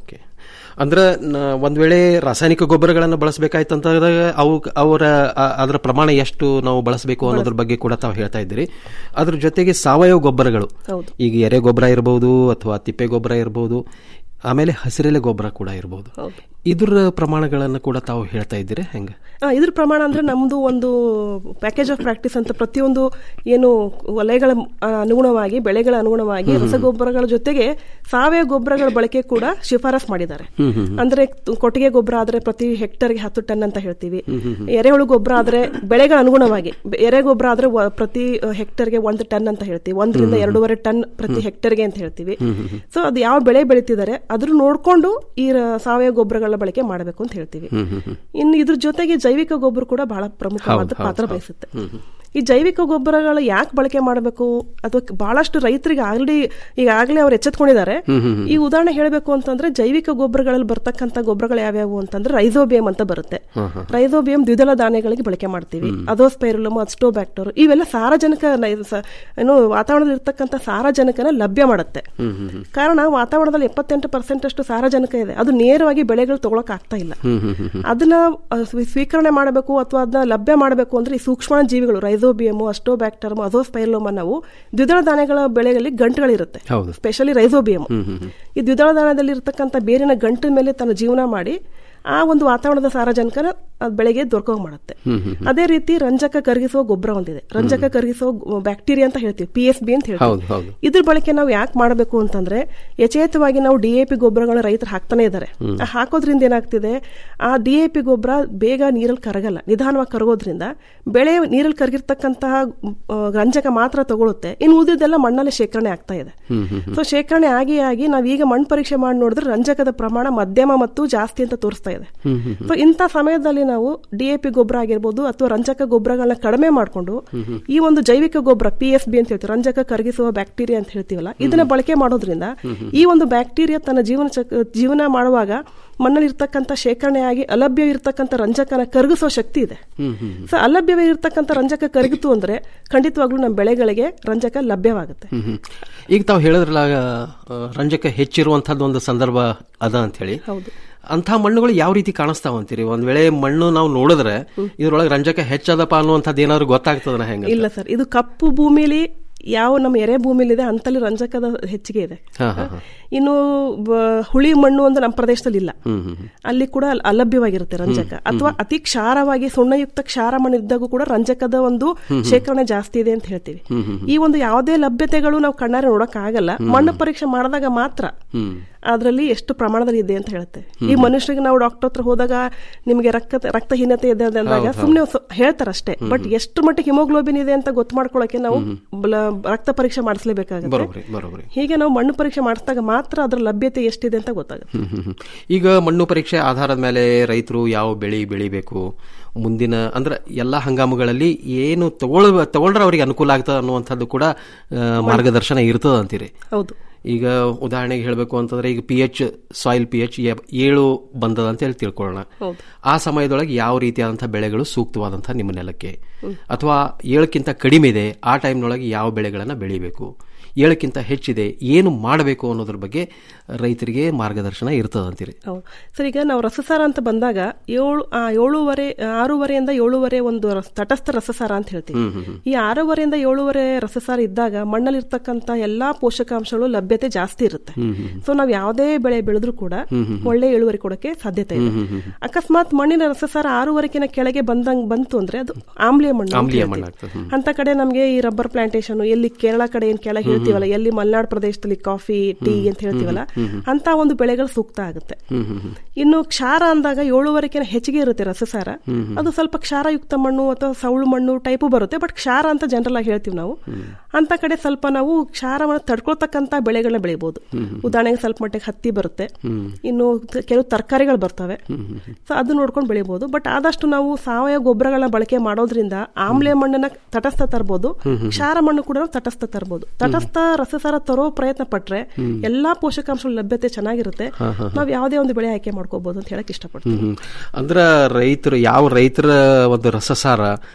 ಅಂದ್ರೆ ನ- ಒಂದ್ ವೇಳೆ ರಾಸಾಯನಿಕ ಗೊಬ್ಬರಗಳನ್ನು ಬಳಸಬೇಕಾಯ್ತು ಅಂತಂದಾಗ ಅವು ಅವರ ಆ- ಅದರ ಪ್ರಮಾಣ ಎಷ್ಟು ನಾವು ಬಳಸಬೇಕು ಅನ್ನೋದ್ರ ಬಗ್ಗೆ ಕೂಡ ತಾವು ಹೇಳ್ತಾ ಇದ್ದೀರಿ ಅದ್ರ ಜೊತೆಗೆ ಸಾವಯವ ಗೊಬ್ಬರಗಳು ಹೌದು. ಈಗ ಎರೆ ಗೊಬ್ಬರ ಇರಬಹುದು ಅಥವಾ ತಿಪ್ಪೆ ಗೊಬ್ಬರ ಇರಬಹುದು ಆಮೇಲೆ ಹಸಿರೆಲೆ ಗೊಬ್ಬರ ಕೂಡ ಇರಬಹುದು ಇದ್ರ ಪ್ರಮಾಣಗಳನ್ನು ಕೂಡ ತಾವು ಹೇಳ್ತಾ ಇದ್ದೀರಿ ಹೆಂಗೆ ಆ, ಇದ್ರ ಪ್ರಮಾಣ ಅಂದ್ರೆ ನಮ್ದು ಒಂದು ಪ್ಯಾಕೇಜ್ ಆಫ್ ಪ್ರಾಕ್ಟೀಸ್ ಅಂತ ಪ್ರತಿಯೊಂದು ಏನು ವಲಯಗಳ ಆ, ಅನುಗುಣವಾಗಿ ಬೆಳೆಗಳ ಅನುಗುಣವಾಗಿ ಹ್ಮ್ ಹ್ಮ್. ರಸಗೊಬ್ಬರಗಳ ಜೊತೆಗೆ ಸಾವಯವ ಗೊಬ್ಬರಗಳ ಬಳಕೆ ಕೂಡ ಶಿಫಾರಸ್ ಮಾಡಿದ್ದಾರೆ ಹ್ಮ್ ಹ್ಮ್ ಹ್ಮ್. ಅಂದ್ರೆ ತು- ಕೊಟ್ಟಿಗೆ ಗೊಬ್ಬರ ಆದ್ರೆ ಪ್ರತಿ ಹೆಕ್ಟರ್ಗೆ ಹತ್ತು ಟನ್ ಅಂತ ಹೇಳ್ತೀವಿ ಹ್ಮ್ ಹ್ಮ್ ಹ್ಮ್. ಎರೆಹುಳು ಗೊಬ್ಬರ ಆದ್ರೆ ಬೆಳೆಗಳ ಅನುಗುಣವಾಗಿ ಬೆ- ಎರೆ ಗೊಬ್ಬರ ಆದ್ರೆ ವ- ಪ್ರತಿ ಹೆಕ್ಟರ್ಗೆ ಒಂದು ಟನ್ ಅಂತ ಹೇಳ್ತೀವಿ ಒಂದರಿಂದ ಹ್ಮ್ ಹ್ಮ್. ಎರಡೂವರೆ ಟನ್ ಪ್ರತಿ ಹ್ಮ್. ಹೆಕ್ಟರ್ಗೆ ಅಂತ ಹೇಳ್ತೀವಿ ಹ್ಮ್ ಹ್ಮ್ ಹ್ಮ್. ಸೊ ಅದು ಯಾವ ಬೆಳೆ ಬೆಳೀತಿದ್ದಾರೆ ಅದ್ರ ನೋಡ್ಕೊಂಡು ಈ ರ- ಸಾವಯವ ಗೊಬ್ಬರಗಳ ಬಳಕೆ ಮಾಡಬೇಕು ಅಂತ ಹೇಳ್ತೀವಿ ಹ್ಮ್ ಹ್ಮ್ ಹ್ಮ್. ಇನ್ನು ಇದ್ರ ಜೊತೆಗೆ ಜೈವಿಕ ಗೊಬ್ಬರ ಕೂಡ ಬಹಳ ಪ್ರಮುಖವಾದ ಹೌದು, ಹೌದು, ಪಾತ್ರ ಹೌದು. ವಹಿಸುತ್ತೆ ಹ್ಮ್ ಹ್ಮ್. ಈ ಜೈವಿಕ ಗೊಬ್ಬರಗಳು ಯಾಕೆ ಬಳಕೆ ಮಾಡಬೇಕು ಅಥವಾ ಬಹಳಷ್ಟು ರೈತರಿಗೆ ಆಲ್ರೆಡಿ ಈಗಾಗಲೇ ಅವ್ರು ಎಚ್ಚೆತ್ಕೊಂಡಿದ್ದಾರೆ ಹ್ಮ್ ಹ್ಮ್ ಹ್ಮ್. ಈ ಉದಾಹರಣೆ ಹೇಳಬೇಕು ಅಂತಂದ್ರೆ ಜೈವಿಕ ಗೊಬ್ಬರಗಳಲ್ಲಿ ಬರ್ತಕ್ಕಂಥ ಗೊಬ್ಬರಗಳು ಯಾವ್ಯಾವು ಅಂತಂದ್ರೆ ರೈಸೋಬಿಯಂ ಅಂತ ಬರುತ್ತೆ ಹ್ಮ್ ಹ್ಮ್. ರೈಸೋಬಿಯಂ ದ್ವಿದಳ ಧಾನ್ಯಗಳಿಗೆ ಬಳಕೆ ಮಾಡ್ತೀವಿ ಹ್ಮ್. ಅದೋಸ್ಪೈರುಲಮ್ ಅಸ್ಟೋಬ್ಯಾಕ್ಟರ್ ಇವೆಲ್ಲ ಸಾರಜನಕ ನ- ಸ- ಏನು ವಾತಾವರಣದಲ್ಲಿ ಇರ್ತಕ್ಕಂಥ ಸಾರಜನಕನ ಲಭ್ಯ ಮಾಡುತ್ತೆ ಹ್ಮ್ ಹ್ಮ್ ಹ್ಮ್. ಕಾರಣ ವಾತಾವರಣದಲ್ಲಿ ಎಪ್ಪತ್ತೆಂಟು ಪರ್ಸೆಂಟ್ ಅಷ್ಟು ಸಾರಜನಕ ಇದೆ ಅದು ನೇರವಾಗಿ ಬೆಳೆಗಳು ತಗೊಳಕ್ ಆಗ್ತಾ ಇಲ್ಲ ಹ್ಮ್ ಹ್ಮ್ ಹ್ಮ್ ಹ್ಮ್. ಅದನ್ನ ಅ, ಸ್ವೀ- ಸ್ವೀಕರಣೆ ಮಾಡಬೇಕು ಅಥವಾ ಅದನ್ನ ಲಭ್ಯ ಮಾಡಬೇಕು ಅಂದ್ರೆ ಈ ಸೂಕ್ಷ್ಮ ಜೀವಿಗಳು ರೈಸೋಬಿಯಮ್ ಅಸ್ಟೋಬ್ಯಾಕ್ಟರ್ ಅಜೋಸ್ಪೈರ್ಲೋಮ್ ನಾವು ದ್ವಿದಳ ಧಾನ್ಯಗಳ ಬೆಳೆಗಳಲ್ಲಿ ಗಂಟುಗಳಿರುತ್ತೆ ಹೌದು. ಸ್ಪೆಷಲಿ ರೈಸೋಬಿಯಮ್ ಹ್ಮ್ ಹ್ಮ್ ಹ್ಮ್. ಈ ದ್ವಿದಳ ಧಾನ್ಯದಲ್ಲಿ ಇರ್ತಕ್ಕಂಥ ಬೇರಿನ ಗಂಟಿನ ಮೇಲೆ ತನ್ನ ಜೀವನ ಮಾಡಿ ಆ ಒಂದು ವಾತಾವರಣದ ಸಾರಜನಕನ ಅದ್ ಬೆಳೆಗೆ ದೊರಕೋ ಮಾಡುತ್ತೆ ಹ್ಮ್ ಹ್ಮ್ ಹ್ಮ್. ಅದೇ ರೀತಿ ರಂಜಕ ಕರಗಿಸುವ ಗೊಬ್ಬರ ಒಂದಿದೆ ರಂಜಕ ಕರಗಿಸುವ ಬ್ಯಾಕ್ಟೀರಿಯಾ ಅಂತ ಹೇಳ್ತೀವಿ ಪಿ ಎಸ್ ಬಿ ಅಂತ ಹೌದು, ಹೇಳ್ತೀವಿ ಹೌದು. ಇದ್ರ ಬಳಕೆ ನಾವು ಯಾಕೆ ಮಾಡಬೇಕು ಅಂತಂದ್ರೆ ಯಥೇಚ್ಛವಾಗಿ ನಾವು ಡಿ ಎ ಪಿ ಗೊಬ್ಬರಗಳನ್ನ ರೈತರು ಹಾಕ್ತಾನೆ ಇದ್ದಾರೆ ಹ್ಮ್. ಆ ಹಾಕೋದ್ರಿಂದ ಏನಾಗ್ತಿದೆ ಆ ಡಿ ಎ ಪಿ ಗೊಬ್ಬರ ಬೇಗ ನೀರಲ್ಲಿ ಕರಗಲ್ಲ ನಿಧಾನವಾಗಿ ಕರಗೋದ್ರಿಂದ ಬೆಳೆ ನೀರಲ್ಲಿ ಕರಗಿರ್ತಕ್ಕಂತಹ ಆ, ರಂಜಕ ಮಾತ್ರ ತಗೊಳುತ್ತೆ ಇನ್ನು ಉಳಿದಿದ್ದೆಲ್ಲ ಮಣ್ಣಲ್ಲಿ ಶೇಖರಣೆ ಆಗ್ತಾ ಇದೆ ಹ್ಮ್ ಹ್ಮ್ ಹ್ಮ್. ಸೊ ಶೇಖರಣೆ ಆಗಿ ಆಗಿ ನಾವೀಗ ಮಣ್ಣು ಪರೀಕ್ಷೆ ಮಾಡಿ ನೋಡಿದ್ರೆ ರಂಜಕದ ಪ್ರಮಾಣ ಮಧ್ಯಮ ಮತ್ತು ಜಾಸ್ತಿ ಅಂತ ತೋರಿಸ್ತಾ ಇದೆ ಹ್ಮ್ ಹ್ಮ್ ಹ್ಮ್. ಸೊ ಇಂಥ ಸಮಯದಲ್ಲಿ ನಾವು ಡಿ ಎ ಪಿ ಗೊಬ್ಬರ ಆಗಿರ್ಬೋದು ಅಥವಾ ರಂಜಕ ಗೊಬ್ಬರಗಳನ್ನ ಕಡಿಮೆ ಮಾಡಿಕೊಂಡು ಹ್ಮ್ ಹಮ್. ಈ ಒಂದು ಜೈವಿಕ ಗೊಬ್ಬರ ಪಿ ಎಸ್ ಬಿ ಅಂತ ಹೇಳ್ತೀವಿ ರಂಜಕ ಕರಗಿಸುವ ಬ್ಯಾಕ್ಟೀರಿಯಾ ಅಂತ ಹೇಳ್ತೀವಲ್ಲ ಇದನ್ನ ಬಳಕೆ ಮಾಡೋದ್ರಿಂದ ಹ್ಮ್ ಹಮ್. ಈ ಒಂದು ಬ್ಯಾಕ್ಟೀರಿಯಾ ತನ್ನ ಜೀವನ ಚಕ್- ಜೀವನ ಮಾಡುವಾಗ ಮಣ್ಣಲ್ಲಿ ಇರ್ತಕ್ಕಂಥ ಶೇಖರಣೆಯಾಗಿ ಅಲಭ್ಯ ಇರ್ತಕ್ಕಂಥ ರಂಜಕನ ಕರಗಿಸುವ ಶಕ್ತಿ ಇದೆ ಹ್ಮ್ ಹ್ಮ್ ಹ್ಮ್. ಸೊ ಅಲಭ್ಯವೇ ಇರ್ತಕ್ಕಂಥ ರಂಜಕ ಕರಗಿತು ಅಂದ್ರೆ ಖಂಡಿತವಾಗ್ಲೂ ನಮ್ಮ ಬೆಳೆಗಳಿಗೆ ರಂಜಕ ಲಭ್ಯವಾಗುತ್ತೆ ಹ್ಮ್ ಹ್ಮ್. ಈಗ ತಾವು ಹೇಳಿದ್ರಲ್ಲ ಆ, ರಂಜಕ ಹೆಚ್ಚಿರುವಂತಹದ್ದು ಒಂದು ಸಂದರ್ಭ ಅದ ಅಂತ ಹೇಳಿ ಹೌದು ಅಂಥ ಮಣ್ಣುಗಳು ಯಾವ ರೀತಿ ಕಾಣಿಸ್ತಾವ ಅಂತೀರಿ ಒಂದ್ ವೇಳೆ ಮಣ್ಣು ನಾವು ನೋಡಿದ್ರೆ ಇದ್ರೊಳಗೆ ರಂಜಕ ಹೆಚ್ಚದಪ್ಪ ಅನ್ನುವಂಥದ್ದು ಏನಾದ್ರು ಗೊತ್ತಾಗ್ತದನ ಹೆಂಗ ಇಲ್ಲ ಸರ್ ಇದು ಕಪ್ಪು ಭೂಮಿಲಿ ಯಾವ ನಮ್ಮ ಎರೆ ಭೂಮಿಲಿದೆ ಅಂತಲ್ಲಿ ರಂಜಕದ ಹೆಚ್ಚಿಗೆ ಇದೆ ಹಾ ಹಾ ಹಾ ಇನ್ನು ಬ- ಹುಳಿ ಮಣ್ಣು ಅಂತ ನಮ್ಮ ಪ್ರದೇಶದಲ್ಲಿ ಇಲ್ಲ ಹ್ಮ್ ಹ್ಮ್ ಹ್ಮ್. ಅಲ್ಲಿ ಕೂಡ ಅಲ್- ಅಲಭ್ಯವಾಗಿರುತ್ತೆ ರಂಜಕ ಅಥವಾ ಅತಿ ಕ್ಷಾರವಾಗಿ ಸುಣ್ಣಯುಕ್ತ ಕ್ಷಾರ ಮಣ್ಣು ಇದ್ದಾಗೂ ಕೂಡ ರಂಜಕದ ಒಂದು ಹ್ಮ್. ಶೇಖರಣೆ ಜಾಸ್ತಿ ಇದೆ ಅಂತ ಹೇಳ್ತೀವಿ ಹ್ಮ್ ಹ್ಮ್ ಹ್ಮ್. ಈ ಒಂದು ಯಾವುದೇ ಲಭ್ಯತೆಗಳು ನಾವು ಕಣ್ಣಾರೆ ನೋಡಕ್ ಆಗಲ್ಲ ಹ್ಮ್. ಮಣ್ಣು ಪರೀಕ್ಷೆ ಮಾಡಿದಾಗ ಮಾತ್ರ ಹ್ಮ್ ಅದರಲ್ಲಿ ಎಷ್ಟು ಪ್ರಮಾಣದಲ್ಲಿ ಇದೆ ಅಂತ ಹೇಳುತ್ತೆ ಈ ಮನುಷ್ಯರಿಗೆ ನಾವು ಡಾಕ್ಟರ್ ಹತ್ರ ಹೋದಾಗ ನಿಮಗೆ ರಕ್ತ ರಕ್ತಹೀನತೆ ಇದೆ ಅಂತ ಅಂದಾಗ ಹೌದು, ಸುಮ್ಮನೆ ಹೇಳ್ತಾರಷ್ಟೇ ಹ್ಮ್, ಬಟ್ ಎಷ್ಟು ಮಟ್ಟಿಗೆ ಹಿಮೋಗ್ಲೋಬಿನ್ ಇದೆ ಅಂತ ಗೊತ್ತು ಮಾಡ್ಕೊಳ್ಳೋಕೆ ನಾವು ಬ್ಲ- ರಕ್ತ ಪರೀಕ್ಷೆ ಮಾಡಿಸ್ಲೇಬೇಕಾಗುತ್ತೆ ಬರೋಬ್ರಿ ಬರೋಬ್ರಿ ಹೀಗೆ ನಾವು ಮಣ್ಣು ಪರೀಕ್ಷೆ ಮಾಡಿಸಿದಾಗ ಮಾತ್ರ ಅದರ ಲಭ್ಯತೆ ಎಷ್ಟಿದೆ ಅಂತ ಗೊತ್ತಾಗುತ್ತೆ ಹ್ಮ್ ಹ್ಮ್ ಹ್ಮ್. ಈಗ ಮಣ್ಣು ಪರೀಕ್ಷೆ ಆಧಾರದ ಮೇಲೆ ರೈತರು ಯಾವ ಬೆಳೆ ಬೆಳಿಬೇಕು ಮುಂದಿನ ಅಂದ್ರೆ ಎಲ್ಲಾ ಹಂಗಾಮುಗಳಲ್ಲಿ ಏನು ತಗೊಳ್ ತಗೊಂಡ್ರೆ ಅವರಿಗೆ ಅನುಕೂಲ ಆಗ್ತದೆ ಅನ್ನುವಂಥದ್ದು ಕೂಡ ಆ, ಮಾರ್ಗದರ್ಶನ ಇರ್ತದ ಅಂತೀರಿ ಹೌದು ಈಗ ಉದಾಹರಣೆಗೆ ಹೇಳಬೇಕು ಅಂತಂದ್ರೆ ಈಗ P H soil P H ಏಳು ಬಂದದ ಅಂತ ಹೇಳಿ ತಿಳ್ಕೊಳ್ಳೋಣ ಹೌದು. ಆ ಸಮಯದೊಳಗೆ ಯಾವ ರೀತಿಯಾದಂತಹ ಬೆಳೆಗಳು ಸೂಕ್ತವಾದಂತಹ ನಿಮ್ಮ ನೆಲಕ್ಕೆ ಹ್ಮ್. ಅಥವಾ ಏಳಕ್ಕಿಂತ ಕಡಿಮೆ ಇದೆ ಆ ಟೈಮ್ನೊಳಗೆ ಯಾವ ಬೆಳೆಗಳನ್ನ ಬೆಳಿಬೇಕು ಏಳಕ್ಕಿಂತ ಹೆಚ್ಚಿದೆ ಏನು ಮಾಡಬೇಕು ಅನ್ನೋದ್ರ ಬಗ್ಗೆ ರೈತರಿಗೆ ಮಾರ್ಗದರ್ಶನ ಇರ್ತದಂತೀರಿ ಹೌದು ಸರ್ ಈಗ ನಾವು ರಸಸಾರ ಅಂತ ಬಂದಾಗ ಏಳು ಆ, ಏಳೂವರೆ ಆರೂವರೆಯಿಂದ ಏಳೂವರೆ ಒಂದು ರಸ- ತಟಸ್ಥ ರಸಸಾರ ಅಂತ ಹೇಳ್ತೀವಿ ಹ್ಮ್ ಹ್ಮ್ ಹ್ಮ್. ಈ ಆರೂವರೆಯಿಂದ ಏಳೂವರೆ ರಸಸಾರ ಇದ್ದಾಗ ಮಣ್ಣಲ್ಲಿ ಇರ್ತಕ್ಕಂಥ ಎಲ್ಲಾ ಪೋಷಕಾಂಶಗಳು ಲಭ್ಯತೆ ಜಾಸ್ತಿ ಇರುತ್ತೆ ಹ್ಮ್ ಹ್ಮ್ ಹ್ಮ್. ಸೊ ನಾವು ಯಾವುದೇ ಬೆಳೆ ಬೆಳೆದ್ರೂ ಕೂಡ ಹ್ಮ್ ಹ್ಮ್ ಹ್ಮ್. ಒಳ್ಳೆ ಇಳುವರಿ ಕೊಡಕ್ಕೆ ಸಾಧ್ಯತೆ ಇದೆ ಹ್ಮ್ ಹ್ಮ್ ಹ್ಮ್ ಹ್ಮ್. ಅಕಸ್ಮಾತ್ ಮಣ್ಣಿನ ರಸಸಾರ ಆರೂವರೆಕಿನ ಕೆಳಗೆ ಬಂದಂಗ್ ಬಂತು ಅಂದ್ರೆ ಅದು ಆಮ್ಲೀಯ ಮಣ್ಣು ಅಂತ ಆಮ್ಲೀಯ ಹೇಳ್ತೀವಿ. ಮಣ್ಣು ಆಗ್ತದೆ, ಹ್ಮ್. ಅಂತ ಕಡೆ ನಮ್ಗೆ ಈ ರಬ್ಬರ್ ಪ್ಲಾಂಟೇಶನ್ ಎಲ್ಲಿ ಕೇರಳ ಕಡೆ ಏನ್ ಕೆಳಗೆ ಹ್ಮ್ ಹ್ಮ್. ಹೇಳ್ತೀವಲ್ಲ ಎಲ್ಲಿ ಮಲೆನಾಡು ಪ್ರದೇಶದಲ್ಲಿ ಕಾಫಿ ಟೀ ಹ್ಮ್. ಅಂತ ಹೇಳ್ತೀವಲ್ಲ ಹ್ಮ್ ಹ್ಮ್. ಅಂತ ಒಂದು ಬೆಳೆಗಳು ಸೂಕ್ತ ಆಗುತ್ತೆ ಹ್ಮ್ ಹ್ಮ್ ಹ್ಮ್. ಇನ್ನು ಕ್ಷಾರ ಅಂದಾಗ ಏಳುವರೆಕಿನ ಹೆಚ್ಚಿಗೆ ಇರುತ್ತೆ ರಸಸಾರ ಹ್ಮ್ ಹ್ಮ್. ಅದು ಸ್ವಲ್ಪ ಕ್ಷಾರಯುಕ್ತ ಮಣ್ಣು ಅಥವಾ ಸೌಳು ಮಣ್ಣು ಟೈಪು ಬರುತ್ತೆ ಬಟ್ ಕ್ಷಾರ ಅಂತ ಜನರಲ್ ಆಗಿ ಹೇಳ್ತೀವಿ ನಾವು ಅಂತ ಕಡೆ ಸ್ವಲ್ಪ ನಾವು ಕ್ಷಾರವನ್ನು ತಡ್ಕೊಳ್ತಕ್ಕಂತ ಬೆಳೆಗಳನ್ನ ಬೆಳಿಬಹುದು ಹ್ಮ್ ಹ್ಮ್. ಉದಾಹರಣೆಗೆ ಸ್ವಲ್ಪ ಮಟ್ಟಿಗೆ ಹತ್ತಿ ಬರುತ್ತೆ ಹ್ಮ್. ಇನ್ನು ತ- ಕೆಲವು ತರಕಾರಿಗಳು ಬರ್ತವೆ ಹ್ಮ್ ಹ್ಮ್ ಹ್ಮ್. ಸೊ ಅದು ನೋಡ್ಕೊಂಡು ಬೆಳಿಬಹುದು ಬಟ್ ಆದಷ್ಟು ನಾವು ಸಾವಯವ ಗೊಬ್ಬರಗಳನ್ನ ಬಳಕೆ ಮಾಡೋದ್ರಿಂದ ಆಮ್ಲೆ ಮಣ್ಣನ್ನ ತಟಸ್ಥ ತರಬಹುದು ಹ್ಮ್ ಹ್ಮ್. ಕ್ಷಾರ ಮಣ್ಣು ಕೂಡ ನಾವು ತಟಸ್ಥ ತರಬಹುದು ತಟಸ್ಥ ರಸಸಾರ ತರೋ ಪ್ರಯತ್ನ ಪಟ್ರೆ ಹ್ಮ್. ಎಲ್ಲಾ ಪೋಷಕಾಂಶಗಳ ಲಭ್ಯತೆ ಚೆನ್ನಾಗಿರುತ್ತೆ ಹಾ, ಹಾ, ಹಾ. ನಾವು ಯಾವುದೇ ಒಂದು ಬೆಳೆ ಆಯ್ಕೆ ಮಾಡ್ಕೋಬಹುದು ಅಂತ ಹೇಳಕ್ ಇಷ್ಟಪಡ್ತೀನಿ ಹ್ಮ್ ಹ್ಮ್. ಅಂದ್ರ ರೈತರು ಯಾವ ರೈತರ ಒಂದು ರಸಸಾರ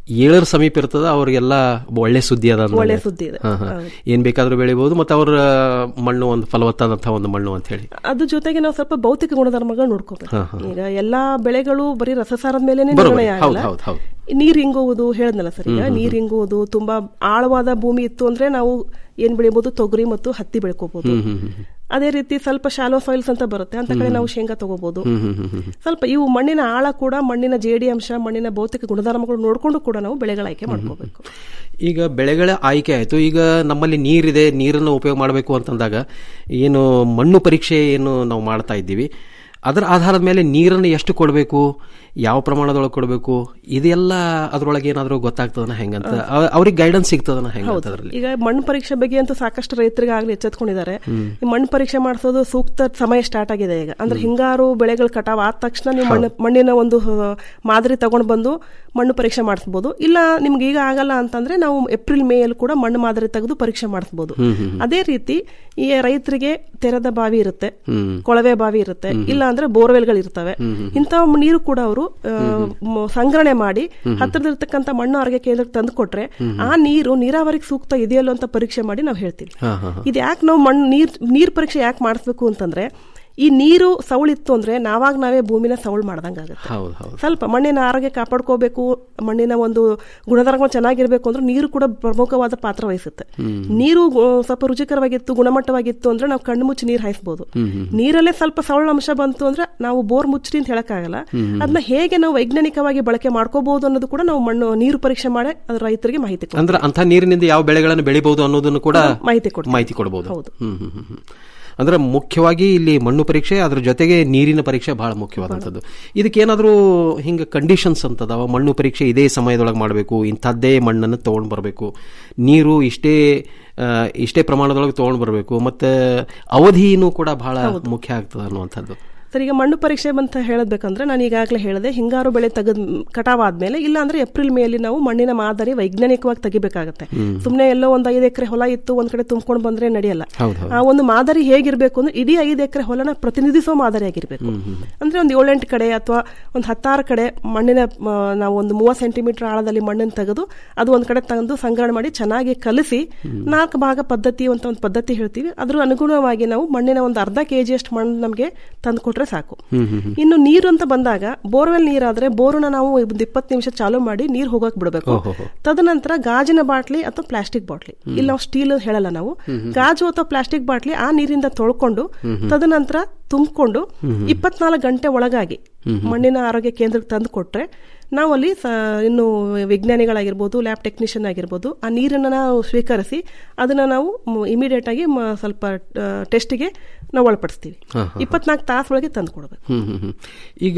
ಏಳರ ಸಮೀಪ ಇರ್ತದ ಅವ್ರಿಗೆಲ್ಲ ಒಳ್ಳೆ ಸುದ್ದಿ ಅದ ಅಂದಂಗೆ. ಒಳ್ಳೆ ಸುದ್ದಿ ಇದೆ. ಹಾ, ಹಾ. ಹೌದು. ಏನ್ ಬೇಕಾದ್ರೂ ಬೆಳಿಬಹುದು ಮತ್ತೆ ಅವರ ಮಣ್ಣು ಒಂದು ಫಲವತ್ತಾದಂತಹ ಒಂದು ಮಣ್ಣು ಅಂತ ಹೇಳಿ ಅದ್ರ ಜೊತೆಗೆ ನಾವು ಸ್ವಲ್ಪ ಭೌತಿಕ ಗುಣಧರ್ಮಗಳು ನೋಡ್ಕೋಬೇಕು ಹಾ, ಹಾ. ಈಗ ಎಲ್ಲಾ ಬೆಳೆಗಳು ಬರೀ ರಸಸಾರದ ಮೇಲೆ ಬರೋಬ್ಬರಿ. ನಿರ್ಣಯ ಹೌದು, ಆಗಲ್ಲ ಹೌದು, ಹೌದು. ನೀರ್ ಹಿಂಗುವುದು ಹೇಳದ್ನಲ್ಲ ಸರ್ ಈಗ ಹ್ಮ್, ಹ್ಮ್, ನೀರ್ ಹಿಂಗುವುದು ತುಂಬಾ ಆಳವಾದ ಭೂಮಿ ಇತ್ತು ಅಂದ್ರೆ ನಾವು ಏನ್ ಬೆಳಿಬಹುದು ತೊಗರಿ ಮತ್ತು ಹತ್ತಿ ಬೆಳ್ಕೋಬಹುದು ಹ್ಮ್, ಹ್ಮ್, ಹ್ಮ್. ಅದೇ ರೀತಿ ಸ್ವಲ್ಪ ಶಾಲೋ ಸಾಯಿಲ್ಸ್ ಅಂತ ಬರುತ್ತೆ ಅಂತ ಕಡೆ ಹ್ಮ್. ನಾವು ಶೇಂಗಾ ತಗೋಬಹುದು ಹ್ಮ್, ಹ್ಮ್, ಹ್ಮ್, ಹ್ಮ್. ಸ್ವಲ್ಪ ಇವು ಮಣ್ಣಿನ ಆಳ ಕೂಡ ಮಣ್ಣಿನ ಜೇಡಿ ಅಂಶ ಮಣ್ಣಿನ ಭೌತಿಕ ಗುಣಧರ್ಮಗಳು ನೋಡ್ಕೊಂಡು ಕೂಡ ನಾವು ಬೆಳೆಗಳ ಆಯ್ಕೆ ಮಾಡ್ಕೋಬೇಕು ಈಗ ಬೆಳೆಗಳ ಆಯ್ಕೆ ಆಯ್ತು ಈಗ ನಮ್ಮಲ್ಲಿ ನೀರಿದೆ ನೀರನ್ನು ಉಪಯೋಗ ಮಾಡಬೇಕು ಅಂತಂದಾಗ ಏನು ಮಣ್ಣು ಪರೀಕ್ಷೆ ಏನು ನಾವು ಮಾಡ್ತಾ ಇದ್ದೀವಿ ಅದರ ಆಧಾರದ ಮೇಲೆ ನೀರನ್ನು ಎಷ್ಟು ಕೊಡಬೇಕು ಯಾವ ಪ್ರಮಾಣದೊಳಗೆ ಕೊಡಬೇಕು ಇದೆಲ್ಲ ಅದ್ರೊಳಗೆ ಏನಾದರೂ ಗೊತ್ತಾಗ್ತದನ ಹೆಂಗಂತ ಅವ- ಅವ್ರಿಗೆ ಗೈಡೆನ್ಸ್ ಸಿಗ್ತದನ ಹೆಂಗಂತ ಹೌದು ಅದರಲ್ಲಿ ಈಗ ಮಣ್ಣು ಪರೀಕ್ಷೆ ಬಗ್ಗೆ ಅಂತೂ ಸಾಕಷ್ಟು ರೈತರಿಗೆ ಆಗ್ಲಿ ಎಚ್ಚೆತ್ಕೊಂಡಿದ್ದಾರೆ ಹ್ಮ್. ಈ ಮಣ್ಣು ಪರೀಕ್ಷೆ ಮಾಡಿಸೋದು ಸೂಕ್ತ ಸಮಯ ಸ್ಟಾರ್ಟ್ ಆಗಿದೆ ಈಗ ಅಂದ್ರೆ ಹಿಂಗಾರು ಬೆಳೆಗಳು ಕಟಾವ್ ಆದ ತಕ್ಷಣ ನೀವು ಮಣ್ಣು ಮಣ್ಣಿನ ಒಂದು ಆ, ಮಾದರಿ ತಗೊಂಡು ಬಂದು ಮಣ್ಣು ಪರೀಕ್ಷೆ ಮಾಡಿಸ್ಬೋದು ಇಲ್ಲ ನಿಮ್ಗೆ ಈಗ ಆಗಲ್ಲ ಅಂತಂದ್ರೆ ನಾವು ಏಪ್ರಿಲ್ ಮೇ ಅಲ್ಲಿ ಕೂಡ ಮಣ್ಣು ಮಾದರಿ ತೆಗೆದು ಪರೀಕ್ಷೆ ಮಾಡಿಸ್ಬೋದು ಹ್ಮ್, ಹ್ಮ್, ಹ್ಮ್. ಅದೇ ರೀತಿ ಈ ರೈತರಿಗೆ ತೆರೆದ ಬಾವಿ ಇರುತ್ತೆ ಹ್ಮ್. ಕೊಳವೆ ಬಾವಿ ಇರುತ್ತೆ ಹ್ಮ್. ಇಲ್ಲ ಅಂದ್ರೆ ಬೋರ್ವೆಲ್ಗಳು ಇರ್ತವೆ ಹ್ಮ್, ಹ್ಮ್. ಇಂಥ ನೀರು ಕೂಡ ಅವರು ಮ- ಸಂಗ್ರಹಣೆ ಮಾಡಿ ಹ್ಮ್, ಹ್ಮ್. ಹತ್ತಿರದಿರ್ತಕ್ಕಂಥ ಮಣ್ಣು ಆರೋಗ್ಯ ಕೇಂದ್ರಕ್ಕೆ ತಂದು ಕೊಟ್ರೆ ಹ್ಮ್, ಹ್ಮ್. ಆ ನೀರು ನೀರಾವರಿಗೆ ಸೂಕ್ತ ಇದೆಯಲ್ಲೋ ಅಂತ ಪರೀಕ್ಷೆ ಮಾಡಿ ನಾವು ಹೇಳ್ತೀವಿ ಹಾ, ಹಾ, ಹಾ. ಇದು ಯಾಕೆ ನಾವು ಮಣ್ಣು ನೀರ್ ನೀರ್ ಪರೀಕ್ಷೆ ಯಾಕೆ ಮಾಡಿಸ್ಬೇಕು ಅಂತಂದ್ರೆ ಈ ನೀರು ಸವಳಿತ್ತು ಅಂದ್ರೆ ನಾವಾಗ ನಾವೇ ಭೂಮಿನ ಸವಳು ಮಾಡ್ದಂಗೆ ಆಗುತ್ತೆ ಹೌದು ಹೌದು ಸ್ವಲ್ಪ ಮಣ್ಣಿನ ಆರೋಗ್ಯ ಕಾಪಾಡ್ಕೋಬೇಕು ಮಣ್ಣಿನ ಒಂದು ಗುಣಧರ್ಮಗಳು ಚೆನ್ನಾಗಿರ್ಬೇಕು ಅಂದ್ರೆ ನೀರು ಕೂಡ ಪ್ರಮುಖವಾದ ಪಾತ್ರ ವಹಿಸುತ್ತೆ ಹ್ಮ್. ನೀರು ಗು- ಸ್ವಲ್ಪ ರುಚಿಕರವಾಗಿತ್ತು ಗುಣಮಟ್ಟವಾಗಿತ್ತು ಅಂದ್ರೆ ನಾವು ಕಣ್ಣು ಮುಚ್ಚಿ ನೀರು ಹಾಯಿಸ್ಬೋದು ಹ್ಮ್, ಹ್ಮ್. ನೀರಲ್ಲೇ ಸ್ವಲ್ಪ ಸವಳ ಅಂಶ ಬಂತು ಅಂದ್ರೆ ನಾವು ಬೋರ್ ಮುಚ್ಚ್ರಿ ಅಂತ ಹೇಳಕ್ಕಾಗಲ್ಲ ಹ್ಮ್, ಹ್ಮ್. ಅದನ್ನ ಹೇಗೆ ನಾವು ವೈಜ್ಞಾನಿಕವಾಗಿ ಬಳಕೆ ಮಾಡ್ಕೋಬಹುದು ಅನ್ನೋದು ಕೂಡ ನಾವು ಮಣ್ಣು ನೀರು ಪರೀಕ್ಷೆ ಮಾಡಿ ಅದು ರೈತರಿಗೆ ಮಾಹಿತಿ ಕೊಡ್ತೀವಿ. ಅಂದ್ರೆ ಅಂಥ ನೀರಿನಿಂದ ಯಾವ ಬೆಳೆಗಳನ್ನು ಬೆಳಿಬಹುದು ಅನ್ನೋದನ್ನು ಕೂಡ ಮಾಹಿತಿ ಕೊಡ್ತೀವಿ. ಮಾಹಿತಿ ಕೊಡಬಹುದು ಹೌದು. ಹ್ಮ್ ಹ್ಮ್ ಹ್ಮ್ ಹ್ಮ್. ಅಂದ್ರೆ ಮುಖ್ಯವಾಗಿ ಇಲ್ಲಿ ಮಣ್ಣು ಪರೀಕ್ಷೆ ಅದ್ರ ಜೊತೆಗೆ ನೀರಿನ ಪರೀಕ್ಷೆ ಬಹಳ ಮುಖ್ಯವಾದಂಥದ್ದು ಇದಕ್ಕೇನಾದ್ರೂ ಹಿಂಗೆ ಕಂಡೀಷನ್ಸ್ ಅಂತದಾವ ಮಣ್ಣು ಪರೀಕ್ಷೆ ಇದೇ ಸಮಯದೊಳಗೆ ಮಾಡಬೇಕು ಇಂಥದ್ದೇ ಮಣ್ಣನ್ನು ತೊಗೊಂಡು ಬರಬೇಕು ನೀರು ಇಷ್ಟೇ ಆ, ಇಷ್ಟೇ ಪ್ರಮಾಣದೊಳಗೆ ತೊಗೊಂಡು ಬರಬೇಕು ಮತ್ತೆ ಅವಧಿನೂ ಕೂಡ ಬಹಳ ಮುಖ್ಯ ಆಗ್ತದೆ ಅನ್ನುವಂಥದ್ದು ಸರ್ ಈಗ ಮಣ್ಣು ಪರೀಕ್ಷೆ ಅಂತ ಹೇಳಬೇಕಂದ್ರೆ ನಾನು ಈಗಾಗಲೇ ಹೇಳಿದೆ ಹಿಂಗಾರು ಬೆಳೆ ತೆಗೆದ್ ಕಟಾವಾದ್ಮೇಲೆ ಇಲ್ಲ ಅಂದ್ರೆ ಏಪ್ರಿಲ್ ಮೇಲಿ ನಾವು ಮಣ್ಣಿನ ಮಾದರಿ ವೈಜ್ಞಾನಿಕವಾಗಿ ತೆಗಿಬೇಕಾಗತ್ತೆ ಹ್ಮ್. ಸುಮ್ಮನೆ ಎಲ್ಲೋ ಒಂದ್ ಐದು ಎಕರೆ ಹೊಲ ಇತ್ತು ಒಂದ್ ಕಡೆ ತುಂಬ್ಕೊಂಡು ಬಂದ್ರೆ ನಡೆಯಲ್ಲ ಹೌದು, ಹೌದು. ಆ ಒಂದು ಮಾದರಿ ಹೇಗಿರ್ಬೇಕು ಅಂದ್ರೆ ಇಡೀ ಐದು ಎಕರೆ ಹೊಲನ ಪ್ರತಿನಿಧಿಸೋ ಮಾದರಿ ಆಗಿರ್ಬೇಕು ಹ್ಮ್, ಹ್ಮ್. ಅಂದ್ರೆ ಒಂದು ಏಳೆಂಟು ಕಡೆ ಅಥವಾ ಒಂದು ಹತ್ತಾರು ಕಡೆ ಮಣ್ಣಿನ ಮ, ನಾವು ಒಂದು ಮೂವತ್ತು ಸೆಂಟಿಮೀಟರ್ ಆಳದಲ್ಲಿ ಮಣ್ಣನ್ನು ತೆಗೆದು ಅದು ಒಂದ್ ಕಡೆ ತಂದು ಸಂಗ್ರಹಣೆ ಮಾಡಿ ಚೆನ್ನಾಗಿ ಕಲಸಿ ನಾಲ್ಕು ಭಾಗ ಪದ್ಧತಿ ಅಂತ ಒಂದು ಪದ್ಧತಿ ಹೇಳ್ತೀವಿ ಅದ್ರ ಅನುಗುಣವಾಗಿ ನಾವು ಮಣ್ಣಿನ ಒಂದು ಅರ್ಧ ಕೆಜಿ ಅಷ್ಟು ಮಣ್ಣು ನಮಗೆ ತಂದು ಕೊಟ್ರೆ ಸಾಕು ಹ್ಮ್ ಹ್ಮ್ ಹ್ಮ್. ಇನ್ನು ನೀರು ಅಂತ ಬಂದಾಗ ಬೋರ್ವೆಲ್ ನೀರಾದ್ರೆ ಬೋರ್ನ ನಾವು ಒಂದು ಇಪ್ಪತ್ತು ನಿಮಿಷ ಚಾಲೂ ಮಾಡಿ ನೀರು ಹೋಗಕ್ ಬಿಡಬೇಕು ಓಹೋಹೋ. ತದನಂತರ ಗಾಜಿನ ಬಾಟ್ಲಿ ಅಥವಾ ಪ್ಲಾಸ್ಟಿಕ್ ಬಾಟ್ಲಿ ಇಲ್ಲಿ ನಾವು ಸ್ಟೀಲ್ ಹೇಳಲ್ಲ ನಾವು ಹ್ಮ್ ಹ್ಮ್. ಗಾಜು ಅಥವಾ ಪ್ಲಾಸ್ಟಿಕ್ ಬಾಟ್ಲಿ ಆ ನೀರಿಂದ ತೊಳ್ಕೊಂಡು ಹ್ಮ್ ಹ್ಮ್. ತದನಂತರ ತುಂಬಿಕೊಂಡು ಹ್ಮ್ ಹ್ಮ್. ಇಪ್ಪತ್ನಾಲ್ಕು ಗಂಟೆ ಒಳಗಾಗಿ ಹ್ಮ್ ಹ್ಮ್. ಮಣ್ಣಿನ ಆರೋಗ್ಯ ಕೇಂದ್ರಕ್ಕೆ ತಂದು ಕೊಟ್ರೆ ನಾವಲ್ಲಿ ಸ- ಇನ್ನು ವಿಜ್ಞಾನಿಗಳಾಗಿರ್ಬೋದು ಲ್ಯಾಬ್ ಟೆಕ್ನಿಷಿಯನ್ ಆಗಿರ್ಬೋದು ಆ ನೀರನ್ನು ನಾವು ಸ್ವೀಕರಿಸಿ ಅದನ್ನ ನಾವು ಇಮಿಡಿಯೇಟ್ ಆಗಿ ಮ- ಸ್ವಲ್ಪ ಟೆಸ್ಟಿಗೆ ನಾವು ಒಳಪಡಿಸ್ತೀವಿ ಹಾ, ಹಾ, ಹಾ. ಇಪ್ಪತ್ನಾಲ್ಕು ತಾಸು ಒಳಗೆ ತಂದು ಕೊಡಬೇಕು ಹ್ಮ್ ಹ್ಮ್ ಹ್ಮ್. ಈಗ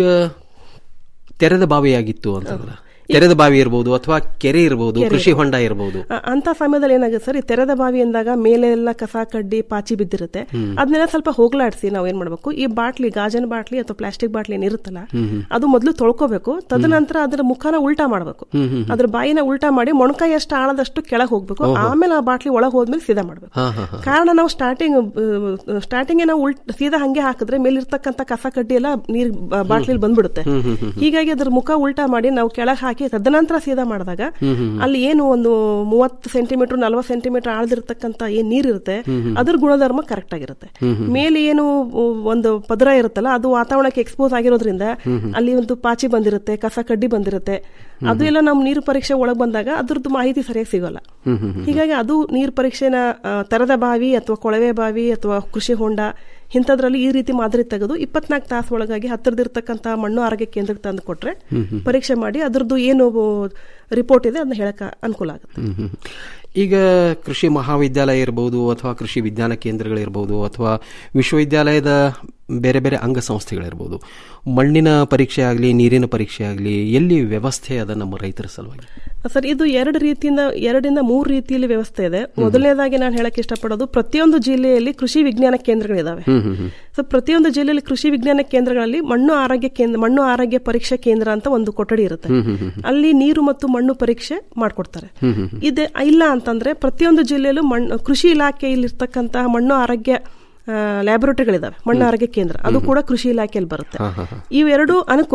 ತೆರೆದ ಬಾವಿಯಾಗಿತ್ತು ಅಂತಂದ್ರೆ ತೆರೆದ ಬಾವಿ ಇರ್ಬೋದು ಅಥವಾ ಕೆರೆ ಇರ್ಬೋದು ಕೆರೆ ಕೃಷಿ ಇರ್ಬೋದು. ಹೊಂಡ ಇರ್ಬೋದು ಆ- ಅಂತ ಸಮಯದಲ್ಲಿ ಏನಾಗುತ್ತೆ ಸರ್ ಈ ತೆರೆದ ಬಾವಿ ಅಂದಾಗ ಮೇಲೆ ಎಲ್ಲ ಕಸ ಕಡ್ಡಿ ಪಾಚಿ ಬಿದ್ದಿರುತ್ತೆ ಹ್ಮ್. ಅದನ್ನೆಲ್ಲ ಸ್ವಲ್ಪ ಹೋಗ್ಲಾಡಿಸಿ ನಾವು ಏನ್ ಮಾಡ್ಬೇಕು ಈ ಬಾಟ್ಲಿ ಗಾಜನ್ ಬಾಟ್ಲಿ ಅಥವಾ ಪ್ಲಾಸ್ಟಿಕ್ ಬಾಟ್ಲಿ ಏನಿರುತ್ತಲ್ಲ ಹ್ಮ್ ಹ್ಮ್. ಅದು ಮೊದಲು ತೊಳ್ಕೋಬೇಕು ತದನಂತರ ಅದರ ಮುಖನ ಉಲ್ಟಾ ಮಾಡ್ಬೇಕು ಹ್ಮ್ ಹ್ಮ್ ಹ್ಮ್. ಅದ್ರ ಬಾಯಿನ ಉಲ್ಟಾ ಮಾಡಿ ಮೊಣಕಾಯಿ ಎಷ್ಟು ಆಳದಷ್ಟು ಕೆಳಗೆ ಹೋಗ್ಬೇಕು ಓಹೋ. ಆಮೇಲೆ ಆ ಬಾಟ್ಲಿ ಒಳಗೆ ಹೋದ್ಮೇಲೆ ಸೀದಾ ಮಾಡ್ಬೇಕು ಹಾ ಹಾ ಹಾ ಕಾರಣ ನಾವು ಸ್ಟಾರ್ಟಿಂಗ್ ಸ್ಟಾರ್ಟಿಂಗ್ ನಾವು ಉಲ್ಟ್ ಸೀದಾ ಹಂಗೆ ಹಾಕಿದ್ರೆ ಮೇಲಿರ್ತಕ್ಕಂಥ ಕಸ ಕಡ್ಡಿ ಎಲ್ಲ ನೀರ್ ಬಾಟ್ಲಿಲಿ ಬಂದ್ಬಿಡುತ್ತೆ ಹ್ಮ್ ಹ್ಮ್ ಹ್ಮ್ ಹ್ಮ್. ಹೀಗಾಗಿ ಅದ್ರ ಮುಖ ಉಲ್ಟಾ ಮಾಡಿ ನಾವು ಕೆಳಗೆ ಹಾಕಿ ತದನಂತರ ಸೀದಾ ಮಾಡಿದಾಗ ಹ್ಮ್ ಹ್ಮ್ ಹ್ಮ್. ಅಲ್ಲಿ ಏನು ಒಂದು ಮೂವತ್ತು ಸೆಂಟಿಮೀಟರ್ ನಲ್ವತ್ತು ಸೆಂಟಿಮೀಟರ್ ಆಳದಿರ್ತಕ್ಕಂಥ ಏನ್ ನೀರಿರುತ್ತೆ ಹ್ಮ್ ಹ್ಮ್. ಅದ್ರ ಗುಣಧರ್ಮ ಕರೆಕ್ಟ್ ಆಗಿರುತ್ತೆ ಹ್ಮ್ ಹ್ಮ್. ಮೇಲೆ ಏನು ಒಂದು ಪದರ ಇರುತ್ತಲ್ಲ ಅದು ವಾತಾವರಣಕ್ಕೆ ಎಕ್ಸ್ಪೋಸ್ ಆಗಿರೋದ್ರಿಂದ ಹ್ಮ್ ಹ್ಮ್. ಅಲ್ಲಿ ಒಂದು ಪಾಚಿ ಬಂದಿರುತ್ತೆ ಕಸ ಕಡ್ಡಿ ಬಂದಿರುತ್ತೆ ಅದು ಎಲ್ಲ ನಮ್ಮ ನೀರು ಪರೀಕ್ಷೆ ಒಳಗೆ ಬಂದಾಗ ಅದ್ರದ್ದು ಮಾಹಿತಿ ಸರಿಯಾಗಿ ಸಿಗೋಲ್ಲ ಹ್ಮ್ ಹ್ಮ್ ಹ್ಮ್. ಹೀಗಾಗಿ ಅದು ನೀರು ಪರೀಕ್ಷೆನ ಆ, ತೆರೆದ ಬಾವಿ ಅಥವಾ ಕೊಳವೆ ಬಾವಿ ಅಥವಾ ಕೃಷಿ ಹೊಂಡ ಇಂಥದ್ರಲ್ಲಿ ಈ ರೀತಿ ಮಾದರಿ ತೆಗೆದು ಇಪ್ಪತ್ನಾಲ್ಕು ತಾಸು ಒಳಗಾಗಿ ಹತ್ತಿರದಿರ್ತಕ್ಕಂಥ ಮಣ್ಣು ಆರೋಗ್ಯ ಕೇಂದ್ರಕ್ಕೆ ತಂದು ಕೊಟ್ರೆ ಹ್ಮ್ ಹ್ಮ್. ಪರೀಕ್ಷೆ ಮಾಡಿ ಅದ್ರದ್ದು ಏನು ರಿಪೋರ್ಟ್ ಇದೆ ಅದನ್ನ ಹೇಳಕ್ ಅನುಕೂಲ ಆಗುತ್ತೆ ಹ್ಮ್ ಹ್ಮ್. ಈಗ ಕೃಷಿ ಮಹಾವಿದ್ಯಾಲಯ ಇರ್ಬೋದು ಅಥವಾ ಕೃಷಿ ವಿಜ್ಞಾನ ಕೇಂದ್ರಗಳಿರ್ಬೋದು ಅಥವಾ ವಿಶ್ವವಿದ್ಯಾಲಯದ ಬೇರೆ ಬೇರೆ ಅಂಗಸಂಸ್ಥೆಗಳಿರ್ಬೋದು ಮಣ್ಣಿನ ಪರೀಕ್ಷೆ ಆಗಲಿ ನೀರಿನ ಪರೀಕ್ಷೆ ಆಗಲಿ ಎಲ್ಲಿ ವ್ಯವಸ್ಥೆ ಅದ ನಮ್ಮ ರೈತರ ಸಲುವಾಗಿ ಸರ್ ಇದು ಎರಡು ರೀತಿಯಿಂದ ಎರಡರಿಂದ ಮೂರು ರೀತಿಯಲ್ಲಿ ವ್ಯವಸ್ಥೆ ಇದೆ ಮೊದಲನೇದಾಗಿ ನಾನು ಹೇಳಕ್ ಇಷ್ಟಪಡೋದು ಪ್ರತಿಯೊಂದು ಜಿಲ್ಲೆಯಲ್ಲಿ ಕೃಷಿ ವಿಜ್ಞಾನ ಕೇಂದ್ರಗಳಿದಾವೆ ಹ್ಮ್ ಹ್ಮ್ ಹ್ಮ್. ಸೊ ಪ್ರತಿಯೊಂದು ಜಿಲ್ಲೆಯಲ್ಲಿ ಕೃಷಿ ವಿಜ್ಞಾನ ಕೇಂದ್ರಗಳಲ್ಲಿ ಮಣ್ಣು ಆರೋಗ್ಯ ಕೇಂದ್ರ ಮಣ್ಣು ಆರೋಗ್ಯ ಪರೀಕ್ಷಾ ಕೇಂದ್ರ ಅಂತ ಒಂದು ಕೊಠಡಿ ಇರುತ್ತೆ ಹ್ಮ್ ಹ್ಮ್ ಹ್ಮ್ ಹ್ಮ್. ಅಲ್ಲಿ ನೀರು ಮತ್ತು ಮಣ್ಣು ಪರೀಕ್ಷೆ ಮಾಡ್ಕೊಡ್ತಾರೆ ಹ್ಮ್ ಹ್ಮ್ ಹ್ಮ್. ಇದೆ ಇಲ್ಲ ಅಂತಂದ್ರೆ ಪ್ರತಿಯೊಂದು ಜಿಲ್ಲೆಯಲ್ಲೂ ಮಣ್ಣು ಕೃಷಿ ಇಲಾಖೆಯಲ್ಲಿರ್ತಕ್ಕಂತಹ ಮಣ್ಣು ಆರೋಗ್ಯ ಲ್ಯಾಬೊರೇಟರಿಗಳಿದಾವೆ ಮಣ್ಣು ಆರೋಗ್ಯ ಕೇಂದ್ರ ಅದು ಕೂಡ ಕೃಷಿ ಇಲಾಖೆಯಲ್ಲಿ ಬರುತ್ತೆ ಹಾ, ಹಾ, ಹಾ. ಇವೆರಡು ಅನುಕೂಲ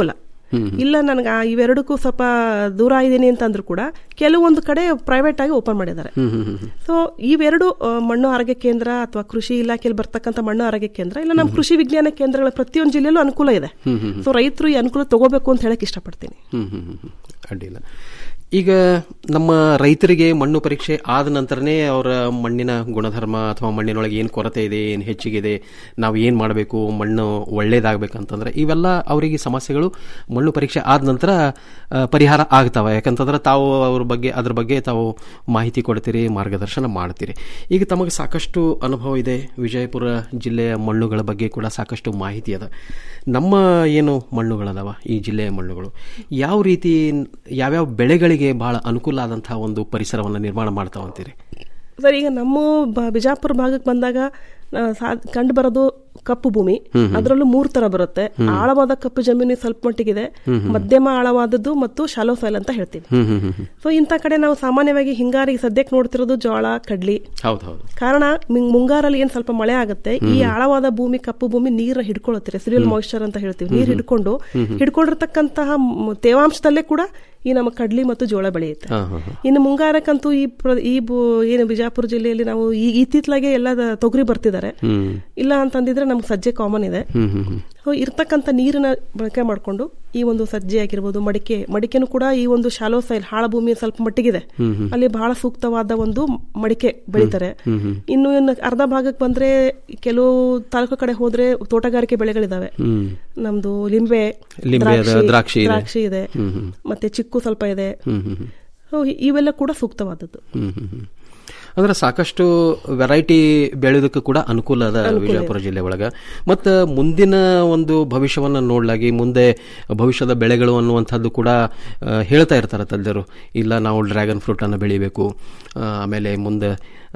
ಹ್ಮ್. ಇಲ್ಲ ನನಗೆ ಇವೆರಡಕ್ಕೂ ಸ್ವಲ್ಪ ದೂರ ಇದ್ದೀನಿ ಅಂತಂದ್ರೂ ಕೂಡ ಕೆಲವೊಂದು ಕಡೆ ಪ್ರೈವೇಟ್ ಆಗಿ ಓಪನ್ ಮಾಡಿದ್ದಾರೆ ಹ್ಮ್ ಹ್ಮ್ ಹ್ಮ್ ಹ್ಮ್. ಸೊ ಇವೆರಡು ಆ, ಮಣ್ಣು ಆರೋಗ್ಯ ಕೇಂದ್ರ ಅಥವಾ ಕೃಷಿ ಇಲಾಖೆಯಲ್ಲಿ ಬರ್ತಕ್ಕಂಥ ಮಣ್ಣು ಆರೋಗ್ಯ ಕೇಂದ್ರ ಇಲ್ಲ ನಮ್ಮ ಕೃಷಿ ವಿಜ್ಞಾನ ಕೇಂದ್ರಗಳ ಪ್ರತಿಯೊಂದು ಜಿಲ್ಲೆಯಲ್ಲೂ ಅನುಕೂಲ ಇದೆ ಹ್ಮ್ ಹ್ಮ್ ಹ್ಮ್. ಸೊ ರೈತರು ಈ ಅನುಕೂಲ ತಗೋಬೇಕು ಅಂತ ಹೇಳಕ್ ಇಷ್ಟಪಡ್ತೀನಿ ಹ್ಮ್ ಹ್ಮ್ ಹ್ಮ್ ಹ್ಮ್. ಅಡ್ಡಿಲ್ಲ ಈಗ ನಮ್ಮ ರೈತರಿಗೆ ಮಣ್ಣು ಪರೀಕ್ಷೆ ಆದ ನಂತರನೇ ಅವರ ಮಣ್ಣಿನ ಗುಣಧರ್ಮ ಅಥವಾ ಮಣ್ಣಿನೊಳಗೆ ಏನು ಕೊರತೆ ಇದೆ ಏನು ಹೆಚ್ಚಿಗಿದೆ ನಾವು ಏನು ಮಾಡಬೇಕು ಮಣ್ಣು ಒಳ್ಳೇದಾಗಬೇಕಂತಂದ್ರೆ ಇವೆಲ್ಲ ಅವರಿಗೆ ಸಮಸ್ಯೆಗಳು ಮಣ್ಣು ಪರೀಕ್ಷೆ ಆದ ನಂತರ ಆ, ಪರಿಹಾರ ಆಗ್ತವೆ ಯಾಕಂತಂದ್ರೆ ತಾವು ಅವ್ರ ಬಗ್ಗೆ ಅದ್ರ ಬಗ್ಗೆ ತಾವು ಮಾಹಿತಿ ಕೊಡ್ತೀರಿ ಮಾರ್ಗದರ್ಶನ ಮಾಡ್ತೀರಿ ಈಗ ತಮಗೆ ಸಾಕಷ್ಟು ಅನುಭವ ಇದೆ ವಿಜಯಪುರ ಜಿಲ್ಲೆಯ ಮಣ್ಣುಗಳ ಬಗ್ಗೆ ಕೂಡ ಸಾಕಷ್ಟು ಮಾಹಿತಿ ಅದ ನಮ್ಮ ಏನು ಮಣ್ಣುಗಳದಾವ ಈ ಜಿಲ್ಲೆಯ ಮಣ್ಣುಗಳು ಯಾವ ರೀತಿ ಯಾವ್ಯಾವ ಬೆಳೆಗಳಿಗೆ ಬಹಳ ಅನುಕೂಲ ಆದಂತಹ ಒಂದು ಪರಿಸರವನ್ನು ನಿರ್ಮಾಣ ಮಾಡ್ತಾವಂತೀರಿ ಸರ್ ಈಗ ನಮ್ಮ ಬ- ಬಿಜಾಪುರ ಭಾಗಕ್ಕೆ ಬಂದಾಗ ಆ, ಸಾ- ಕಂಡು ಬರೋದು ಕಪ್ಪು ಭೂಮಿ ಹ್ಮ್ ಹ್ಮ್. ಅದರಲ್ಲೂ ಮೂರು ತರ ಬರುತ್ತೆ ಹ್ಮ್. ಆಳವಾದ ಕಪ್ಪು ಜಮೀನು ಸ್ವಲ್ಪ ಮಟ್ಟಿಗಿದೆ ಹ್ಮ್ ಹ್ಮ್. ಮಧ್ಯಮ ಆಳವಾದದ್ದು ಮತ್ತು ಶಾಲೋ ಸೈಲ್ ಅಂತ ಹೇಳ್ತೀವಿ ಹ್ಮ್ ಹ್ಮ್ ಹ್ಮ್ ಹ್ಮ್. ಸೊ ಇಂಥ ಕಡೆ ನಾವು ಸಾಮಾನ್ಯವಾಗಿ ಹಿಂಗಾರಿಗೆ ಸದ್ಯಕ್ಕೆ ನೋಡ್ತಿರೋದು ಜೋಳ ಕಡ್ಲಿ ಹೌದು ಹೌದು ಕಾರಣ ಮಿಂಗ್- ಮುಂಗಾರಲ್ಲಿ ಏನ್ ಸ್ವಲ್ಪ ಮಳೆ ಆಗುತ್ತೆ ಈ ಹ್ಮ್. ಆಳವಾದ ಭೂಮಿ ಕಪ್ಪು ಭೂಮಿ ನೀರ ಹಿಡ್ಕೊಳ್ಳುತ್ತೆ ರೆಸಿಡಿಯಲ್ ಹ್ಮ್. ಮಾಯಿಶ್ಚರ್ ಅಂತ ಹೇಳ್ತೀವಿ ಹ್ಮ್ ನೀರು ಹ್ಮ್. ಹಿಡ್ಕೊಂಡು ಹ್ಮ್ ಹ್ಮ್. ಹಿಡ್ಕೊಂಡಿರ್ತಕ್ಕಂತಹ ಮ್- ತೇವಾಂಶದಲ್ಲೇ ಕೂಡ ಈ ನಮ್ಮ ಕಡ್ಲಿ ಮತ್ತು ಜೋಳ ಬೆಳೆಯುತ್ತೆ ಹಾ, ಹಾ, ಹಾ. ಇನ್ನು ಮುಂಗಾರಕ್ಕಂತೂ ಈ ಪ್ರ- ಈ ಬು- ಏನು ಬಿಜಾಪುರ ಜಿಲ್ಲೆಯಲ್ಲಿ ನಾವು ಈ ಇತ್ತೀಚಲಾಗೆ ಎಲ್ಲ ದ- ತೊಗರಿ ಬರ್ತಿದ್ದಾರೆ ಹ್ಮ್ ಇಲ್ಲ ಅಂತಂದಿದ್ರೆ ನಮ್ಗೆ ಸಜ್ಜೆ ಕಾಮನ್ ಇದೆ ಹ್ಮ್ ಹ್ಮ್ ಹ್ಮ್. ಸೊ ಇರ್ತಕ್ಕಂಥ ನೀರನ್ನ ಬಳಕೆ ಮಾಡಿಕೊಂಡು ಈ ಒಂದು ಸಜ್ಜೆ ಆಗಿರ್ಬೋದು ಮಡಿಕೆ ಮಡಿಕೆನೂ ಕೂಡ ಈ ಒಂದು ಶಾಲೋ ಸೈಲ್ ಹಾಳ ಭೂಮಿ ಸ್ವಲ್ಪ ಮಟ್ಟಿಗಿದೆ ಹ್ಮ್ ಹ್ಮ್. ಅಲ್ಲಿ ಬಹಳ ಸೂಕ್ತವಾದ ಒಂದು ಮಡಿಕೆ ಬೆಳಿತಾರೆ ಹ್ಮ್ ಹ್ಮ್. ಇನ್ನು ಇನ್ನು ಅರ್ಧ ಭಾಗಕ್ಕೆ ಬಂದ್ರೆ ಕೆಲವು ತಾಲೂಕು ಕಡೆ ಹೋದ್ರೆ ತೋಟಗಾರಿಕೆ ಬೆಳೆಗಳಿದಾವೆ ಹ್ಮ್. ನಮ್ದು ಲಿಂಬೆ ಲಿಂಬೆ ಅದ, ದ್ರಾಕ್ಷಿ ಇದೆ. ದ್ರಾಕ್ಷಿ ಇದೆ ಹ್ಮ್ ಹ್ಮ್. ಮತ್ತೆ ಚಿಕ್ಕು ಸ್ವಲ್ಪ ಇದೆ ಹ್ಮ್ ಹ್ಮ್ ಹ್ಮ್. ಸೊ ಇವೆಲ್ಲ ಕೂಡ ಸೂಕ್ತವಾದದ್ದು ಹ್ಮ್ ಹ್ಮ್ ಹ್ಮ್. ಅಂದ್ರೆ ಸಾಕಷ್ಟು ವೆರೈಟಿ ಬೆಳೆಯೋದಕ್ಕೂ ಕೂಡ ಅನುಕೂಲ ಅದ ಅನುಕೂಲ ಇದೆ. ವಿಜಯಪುರ ಜಿಲ್ಲೆ ಒಳಗ ಮತ್ತು ಮುಂದಿನ ಒಂದು ಭವಿಷ್ಯವನ್ನು ನೋಡ್ಲಾಗಿ ಮುಂದೆ ಭವಿಷ್ಯದ ಬೆಳೆಗಳು ಅನ್ನುವಂಥದ್ದು ಕೂಡ ಆ, ಹೇಳ್ತಾ ಇರ್ತಾರೆ ತಜ್ಞರು ಇಲ್ಲ ನಾವು ಡ್ರ್ಯಾಗನ್ ಫ್ರೂಟನ್ನು ಬೆಳಿಬೇಕು ಆ, ಆಮೇಲೆ ಮುಂದೆ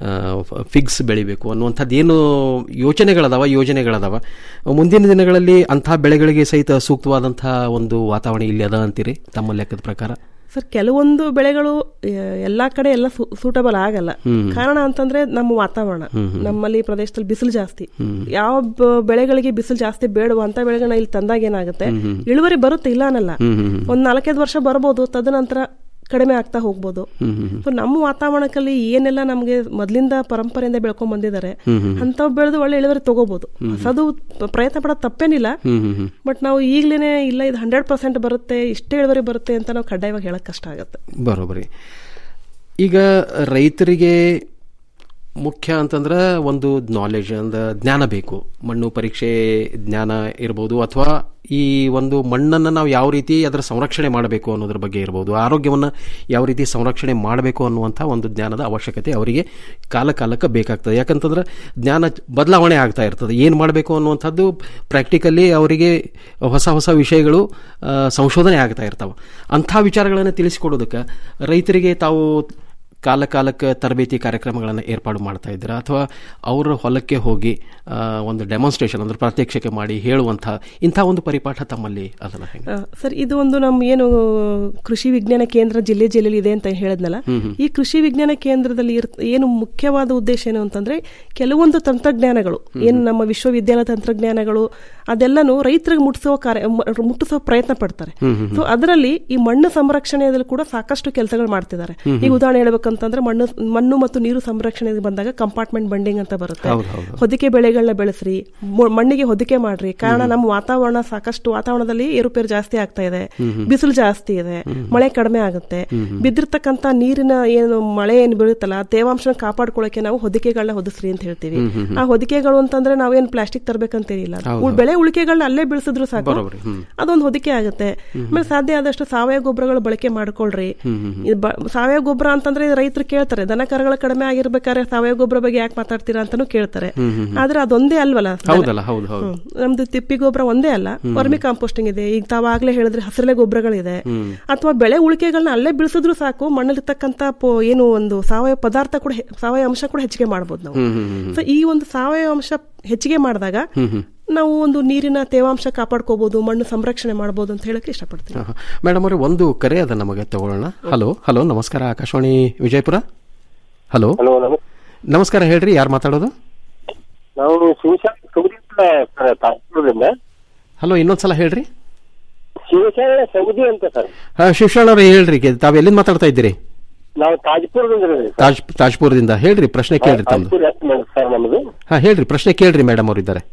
ಫಿಗ್ಸ್ ಬೆಳಿಬೇಕು ಅನ್ನುವಂಥದ್ದು ಏನು ಯೋಚನೆಗಳದಾವ ಯೋಜನೆಗಳದಾವ ಮುಂದಿನ ದಿನಗಳಲ್ಲಿ ಅಂಥ ಬೆಳೆಗಳಿಗೆ ಸಹಿತ ಸೂಕ್ತವಾದಂಥ ಒಂದು ವಾತಾವರಣ ಇಲ್ಲಿ ಅದ ಅಂತೀರಿ ತಮ್ಮ ಲೆಕ್ಕದ ಪ್ರಕಾರ ಸರ್ ಕೆಲವೊಂದು ಬೆಳೆಗಳು ಆ, ಎಲ್ಲಾ ಕಡೆ ಎಲ್ಲ ಸೂಟಬಲ್ ಆಗಲ್ಲ ಹ್ಮ್. ಕಾರಣ ಅಂತಂದ್ರೆ ನಮ್ಮ ವಾತಾವರಣ ಹ್ಮ್ ಹ್ಮ್. ನಮ್ಮಲ್ಲಿ ಪ್ರದೇಶದಲ್ಲಿ ಬಿಸಿಲು ಜಾಸ್ತಿ ಹ್ಮ್. ಯಾವ ಬ- ಬೆಳೆಗಳಿಗೆ ಬಿಸಿಲು ಜಾಸ್ತಿ ಬೇಡವ ಅಂತ ಬೆಳೆಗಳನ್ನ ಇಲ್ಲಿ ತಂದಾಗ ಏನಾಗುತ್ತೆ ಹ್ಮ್ ಹ್ಮ್. ಇಳುವರಿ ಬರುತ್ತೆ ಇಲ್ಲ ಅನ್ನಲ್ಲ ಹ್ಮ್ ಹ್ಮ್ ಹ್ಮ್. ಒಂದ್ ನಾಲ್ಕೈದು ವರ್ಷ ಬರ್ಬೋದು ತದನಂತರ ಕಡಿಮೆ ಆಗ್ತಾ ಹೋಗ್ಬೋದು ಹ್ಮ್ ಹ್ಮ್ ಹ್ಮ್. ಸೊ ನಮ್ಮ ವಾತಾವರಣದಲ್ಲಿ ಏನೆಲ್ಲ ನಮಗೆ ಮೊದಲಿಂದ ಪರಂಪರೆಯಿಂದ ಬೆಳ್ಕೊಂಡ್ ಬಂದಿದ್ದಾರೆ ಹ್ಮ್ ಹ್ಮ್ ಹ್ಮ್. ಅಂತವ್ ಬೆಳೆದು ಒಳ್ಳೆ ಇಳುವರಿ ತಗೋಬಹುದು ಹ್ಮ್ ಹ್ಮ್. ಅದು ಪ್ರಯತ್ನ ಪಡೋದು ತಪ್ಪೇನಿಲ್ಲ ಹ್ಮ್ ಹ್ಮ್ ಹ್ಮ್. ಬಟ್ ನಾವು ಈಗ್ಲೇನೆ ಇಲ್ಲ ಇದು ಹಂಡ್ರೆಡ್ ಪರ್ಸೆಂಟ್ ಬರುತ್ತೆ ಇಷ್ಟೇ ಇಳುವರಿ ಬರುತ್ತೆ ಅಂತ ನಾವು ಕಡ್ಡಾಯವಾಗಿ ಹೇಳಕ್ ಕಷ್ಟ ಆಗುತ್ತೆ ಬರೋಬ್ಬರಿ ಈಗ ರೈತರಿಗೆ ಮುಖ್ಯ ಅಂತಂದ್ರೆ ಒಂದು ನಾಲೆಜ್ ಅಂದ್ರೆ ಜ್ಞಾನ ಬೇಕು ಮಣ್ಣು ಪರೀಕ್ಷೆ ಜ್ಞಾನ ಇರ್ಬೋದು ಅಥವಾ ಈ ಒಂದು ಮಣ್ಣನ್ನು ನಾವು ಯಾವ ರೀತಿ ಅದರ ಸಂರಕ್ಷಣೆ ಮಾಡಬೇಕು ಅನ್ನೋದ್ರ ಬಗ್ಗೆ ಇರ್ಬೋದು ಆರೋಗ್ಯವನ್ನು ಯಾವ ರೀತಿ ಸಂರಕ್ಷಣೆ ಮಾಡಬೇಕು ಅನ್ನುವಂಥ ಒಂದು ಜ್ಞಾನದ ಅವಶ್ಯಕತೆ ಅವರಿಗೆ ಕಾಲ ಕಾಲಕ್ಕೆ ಬೇಕಾಗ್ತದೆ ಯಾಕಂತಂದ್ರೆ ಜ್ಞಾನ ಬದಲಾವಣೆ ಆಗ್ತಾ ಇರ್ತದೆ ಏನು ಮಾಡಬೇಕು ಅನ್ನುವಂಥದ್ದು ಪ್ರಾಕ್ಟಿಕಲಿ ಅವರಿಗೆ ಹೊಸ ಹೊಸ ವಿಷಯಗಳು ಆ, ಸಂಶೋಧನೆ ಆಗ್ತಾ ಇರ್ತಾವೆ ಅಂಥ ವಿಚಾರಗಳನ್ನು ತಿಳಿಸಿಕೊಡೋದಕ್ಕೆ ರೈತರಿಗೆ ತಾವು ಕಾಲ ಕಾಲಕ್ಕೆ ತರಬೇತಿ ಕಾರ್ಯಕ್ರಮಗಳನ್ನು ಏರ್ಪಾಡು ಮಾಡ್ತಾ ಇದ್ದೀರಾ ಅಥವಾ ಅವರ ಹೊಲಕ್ಕೆ ಹೋಗಿ ಆ, ಒಂದು ಡೆಮಾನ್ಸ್ಟ್ರೇಷನ್ ಅಂದ್ರೆ ಪ್ರಾತ್ಯಕ್ಷಿಕೆ ಮಾಡಿ ಹೇಳುವಂಥ ಇಂಥ ಒಂದು ಪರಿಪಾಠ ತಮ್ಮಲ್ಲಿ ಅದನ್ನ ಹೆಂಗೆ ಆ, ಸರ್ ಇದು ಒಂದು ನಮ್ಮ ಏನು ಕೃಷಿ ವಿಜ್ಞಾನ ಕೇಂದ್ರ ಜಿಲ್ಲೆ ಜಿಲ್ಲೆಯಲ್ಲಿ ಇದೆ ಅಂತ ಹೇಳಿದ್ನಲ್ಲ ಹ್ಮ್ ಹ್ಮ್. ಈ ಕೃಷಿ ವಿಜ್ಞಾನ ಕೇಂದ್ರದಲ್ಲಿ ಇರ್- ಏನು ಮುಖ್ಯವಾದ ಉದ್ದೇಶ ಏನು ಅಂತಂದ್ರೆ ಕೆಲವೊಂದು ತಂತ್ರಜ್ಞಾನಗಳು ಏನು ನಮ್ಮ ವಿಶ್ವವಿದ್ಯಾಲಯ ತಂತ್ರಜ್ಞಾನಗಳು ಅದೆಲ್ಲನೂ ರೈತರಿಗೆ ಮುಟ್ಟಿಸೋ ಕಾರ್ಯ ಮ- ಮುಟ್ಟಿಸೋ ಪ್ರಯತ್ನ ಪಡ್ತಾರೆ ಹ್ಮ್ ಹ್ಮ್ ಹ್ಮ್. ಸೊ ಅದರಲ್ಲಿ ಈ ಮಣ್ಣು ಸಂರಕ್ಷಣೆಯಲ್ಲಿ ಕೂಡ ಸಾಕಷ್ಟು ಕೆಲಸಗಳು ಮಾಡ್ತಿದ್ದಾರೆ ಹ್ಮ್ ಹ್ಮ್. ಈಗ ಉದಾಹರಣೆ ಹೇಳ್ಬೇಕಂತಂದ್ರೆ ಮಣ್ಣು ಮಣ್ಣು ಮತ್ತು ನೀರು ಸಂರಕ್ಷಣೆಗೆ ಬಂದಾಗ ಕಂಪಾರ್ಟ್ಮೆಂಟ್ ಬಂಡಿಂಗ್ ಅಂತ ಬರುತ್ತೆ ಹೌದು, ಹೌದು. ಹೊದಿಕೆ ಬೆಳೆಗಳನ್ನ ಬೆಳೆಸ್ರಿ ಮೊ- ಮಣ್ಣಿಗೆ ಹೊದಿಕೆ ಮಾಡ್ರಿ ಕಾರಣ ನಮ್ಮ ವಾತಾವರಣ ಸಾಕಷ್ಟು ವಾತಾವರಣದಲ್ಲಿ ಏರುಪೇರು ಜಾಸ್ತಿ ಆಗ್ತಾ ಇದೆ ಹ್ಮ್ ಹ್ಮ್. ಬಿಸಿಲು ಜಾಸ್ತಿ ಇದೆ ಹ್ಮ್. ಮಳೆ ಕಡಿಮೆ ಆಗುತ್ತೆ ಹ್ಮ್ ಹ್ಮ್. ಬಿದ್ದಿರ್ತಕ್ಕಂಥ ನೀರಿನ ಏನು ಮಳೆ ಏನು ಬೀಳುತ್ತಲ್ಲ ಆ ತೇವಾಂಶನ ಕಾಪಾಡ್ಕೊಳ್ಳೋಕೆ ನಾವು ಹೊದಿಕೆಗಳನ್ನ ಹೊದಿಸ್ರಿ ಅಂತ ಹೇಳ್ತೀವಿ ಹ್ಮ್ ಹ್ಮ್ ಹ್ಮ್. ಆ ಹೊದಿಕೆಗಳು ಅಂತಂದ್ರೆ ನಾವೇನ್ ಪ್ಲಾಸ್ಟಿಕ್ ತರಬೇಕಂತೇನಿಲ್ಲ ಹೌದು. ಉಳ್- ಬೆಳೆ ಉಳಿಕೆಗಳನ್ನ ಅಲ್ಲೇ ಬೆಳೆಸಿದ್ರು ಸಾಕು ಬರೋಬ್ಬರಿ. ಹ್ಮ್. ಅದೊಂದು ಹೊದಿಕೆ ಆಗುತ್ತೆ ಹ್ಮ್. ಆಮೇಲೆ ಸಾಧ್ಯ ಆದಷ್ಟು ಸಾವಯವ ಗೊಬ್ಬರಗಳು ಬಳಕೆ ಮಾಡ್ಕೊಳ್ರಿ ಹ್ಮ್ ಹ್ಮ್ ಹ್ಮ್. ಇದು ಬ- ಸಾವಯವ ಗೊಬ್ಬರ ಅಂತಂದ್ರೆ ರೈತರು ಕೇಳ್ತಾರೆ ದನ ಕರುಗಳ ಕಡಿಮೆ ಆಗಿರ್ಬೇಕಾದ್ರೆ ಸಾವಯವ ಗೊಬ್ಬರ ಬಗ್ಗೆ ಯಾಕೆ ಮಾತಾಡ್ತೀರಾ ಅಂತಾನು ಕೇಳ್ತಾರೆ ಹ್ಮ್ ಹ್ಮ್ ಹ್ಮ್. ಆದ್ರೆ ಅದೊಂದೇ ಅಲ್ವಲ್ಲ ಹೌದಲ್ಲ, ಹೌದು, ಹೌದು. ಹ್ಮ್. ನಮ್ದು ತಿಪ್ಪಿ ಗೊಬ್ಬರ ಒಂದೇ ಅಲ್ಲ ಹ್ಮ್. ವರ್ಮಿ ಕಾಂಪೋಸ್ಟಿಂಗ್ ಇದೆ ಈಗ ತಾವಾಗ್ಲೇ ಹೇಳಿದ್ರೆ ಹಸಿರೆಲೆ ಗೊಬ್ಬರಗಳಿದೆ ಹ್ಮ್. ಅಥವಾ ಬೆಳೆ ಉಳಿಕೆಗಳನ್ನ ಅಲ್ಲೇ ಬೆಳೆಸಿದ್ರು ಸಾಕು ಮಣ್ಣಲ್ಲಿರ್ತಕ್ಕಂಥ ಪೋ- ಏನು ಒಂದು ಸಾವಯವ ಪದಾರ್ಥ ಕೂಡ ಹೆ- ಸಾವಯವ ಅಂಶ ಕೂಡ ಹೆಚ್ಚಿಗೆ ಮಾಡ್ಬೋದು ನಾವು ಹ್ಮ್ ಹ್ಮ್ ಹ್ಮ್ ಹ್ಮ್. ಸೊ ಈ ಒಂದು ಸಾವಯವ ಅಂಶ ಹೆಚ್ಚಿಗೆ ಮಾಡಿದಾಗ ಹ್ಮ್ ಹ್ಮ್. ನಾವು ಒಂದು ನೀರಿನ ತೇವಾಂಶ ಕಾಪಾಡ್ಕೋಬಹುದು ಮಣ್ಣು ಸಂರಕ್ಷಣೆ ಮಾಡಬಹುದು ಅಂತ ಹೇಳಕ್ಕೆ ಇಷ್ಟಪಡ್ತೀನಿ ಆಹಾ. ಮೇಡಮ್ ಅವರೇ ಒಂದು ಕರೆ ಅದ ನಮಗೆ ತಗೊಳ್ಳೋಣ ಹಲೋ ಹಲೋ ನಮಸ್ಕಾರ ಆಕಾಶವಾಣಿ ವಿಜಯಪುರ ಹಲೋ ಹಲೋ ನಮಸ್ಕಾರ ಹೇಳ್ರಿ ಯಾರು ಮಾತಾಡೋದು ನಾವು ಶಿವಶಾಂತ್ ತೊಗರಿ ತಾಯ್ಪುರದಿಂದ ಹಲೋ ಇನ್ನೊಂದ್ಸಲ ಹೇಳ್ರಿ ಶಿವಶರಣ ಸೌದಿ ಅಂತ ಸರ್ ಹಾ ಶಿವಶರಣ ಅವ್ರೆ ಹೇಳ್ರಿ ಕೆ- ತಾವ್ ಎಲ್ಲಿಂದ ಮಾತಾಡ್ತಾ ಇದ್ದೀರಿ ನಾವು ತಾಜ್ಪುರದಿಂದ ಇದ್ದೀವಿ ಸರ್. ತಾಜ್ ತಾಜ್ಪುರದಿಂದ ಹೇಳ್ರಿ ಪ್ರಶ್ನೆ ಕೇಳ್ರಿ ತಮ್ದು ತಾಜ್ಪುರ ಎಸ್ ಮೇಡಮ್ ಸರ್ ನಮ್ಮದು ಹಾ ಹೇಳ್ರಿ ಪ್ರಶ್ನೆ ಕೇಳ್ರಿ ಮೇಡಮ್ ಅವ್ರು ಇದ್ದಾರೆ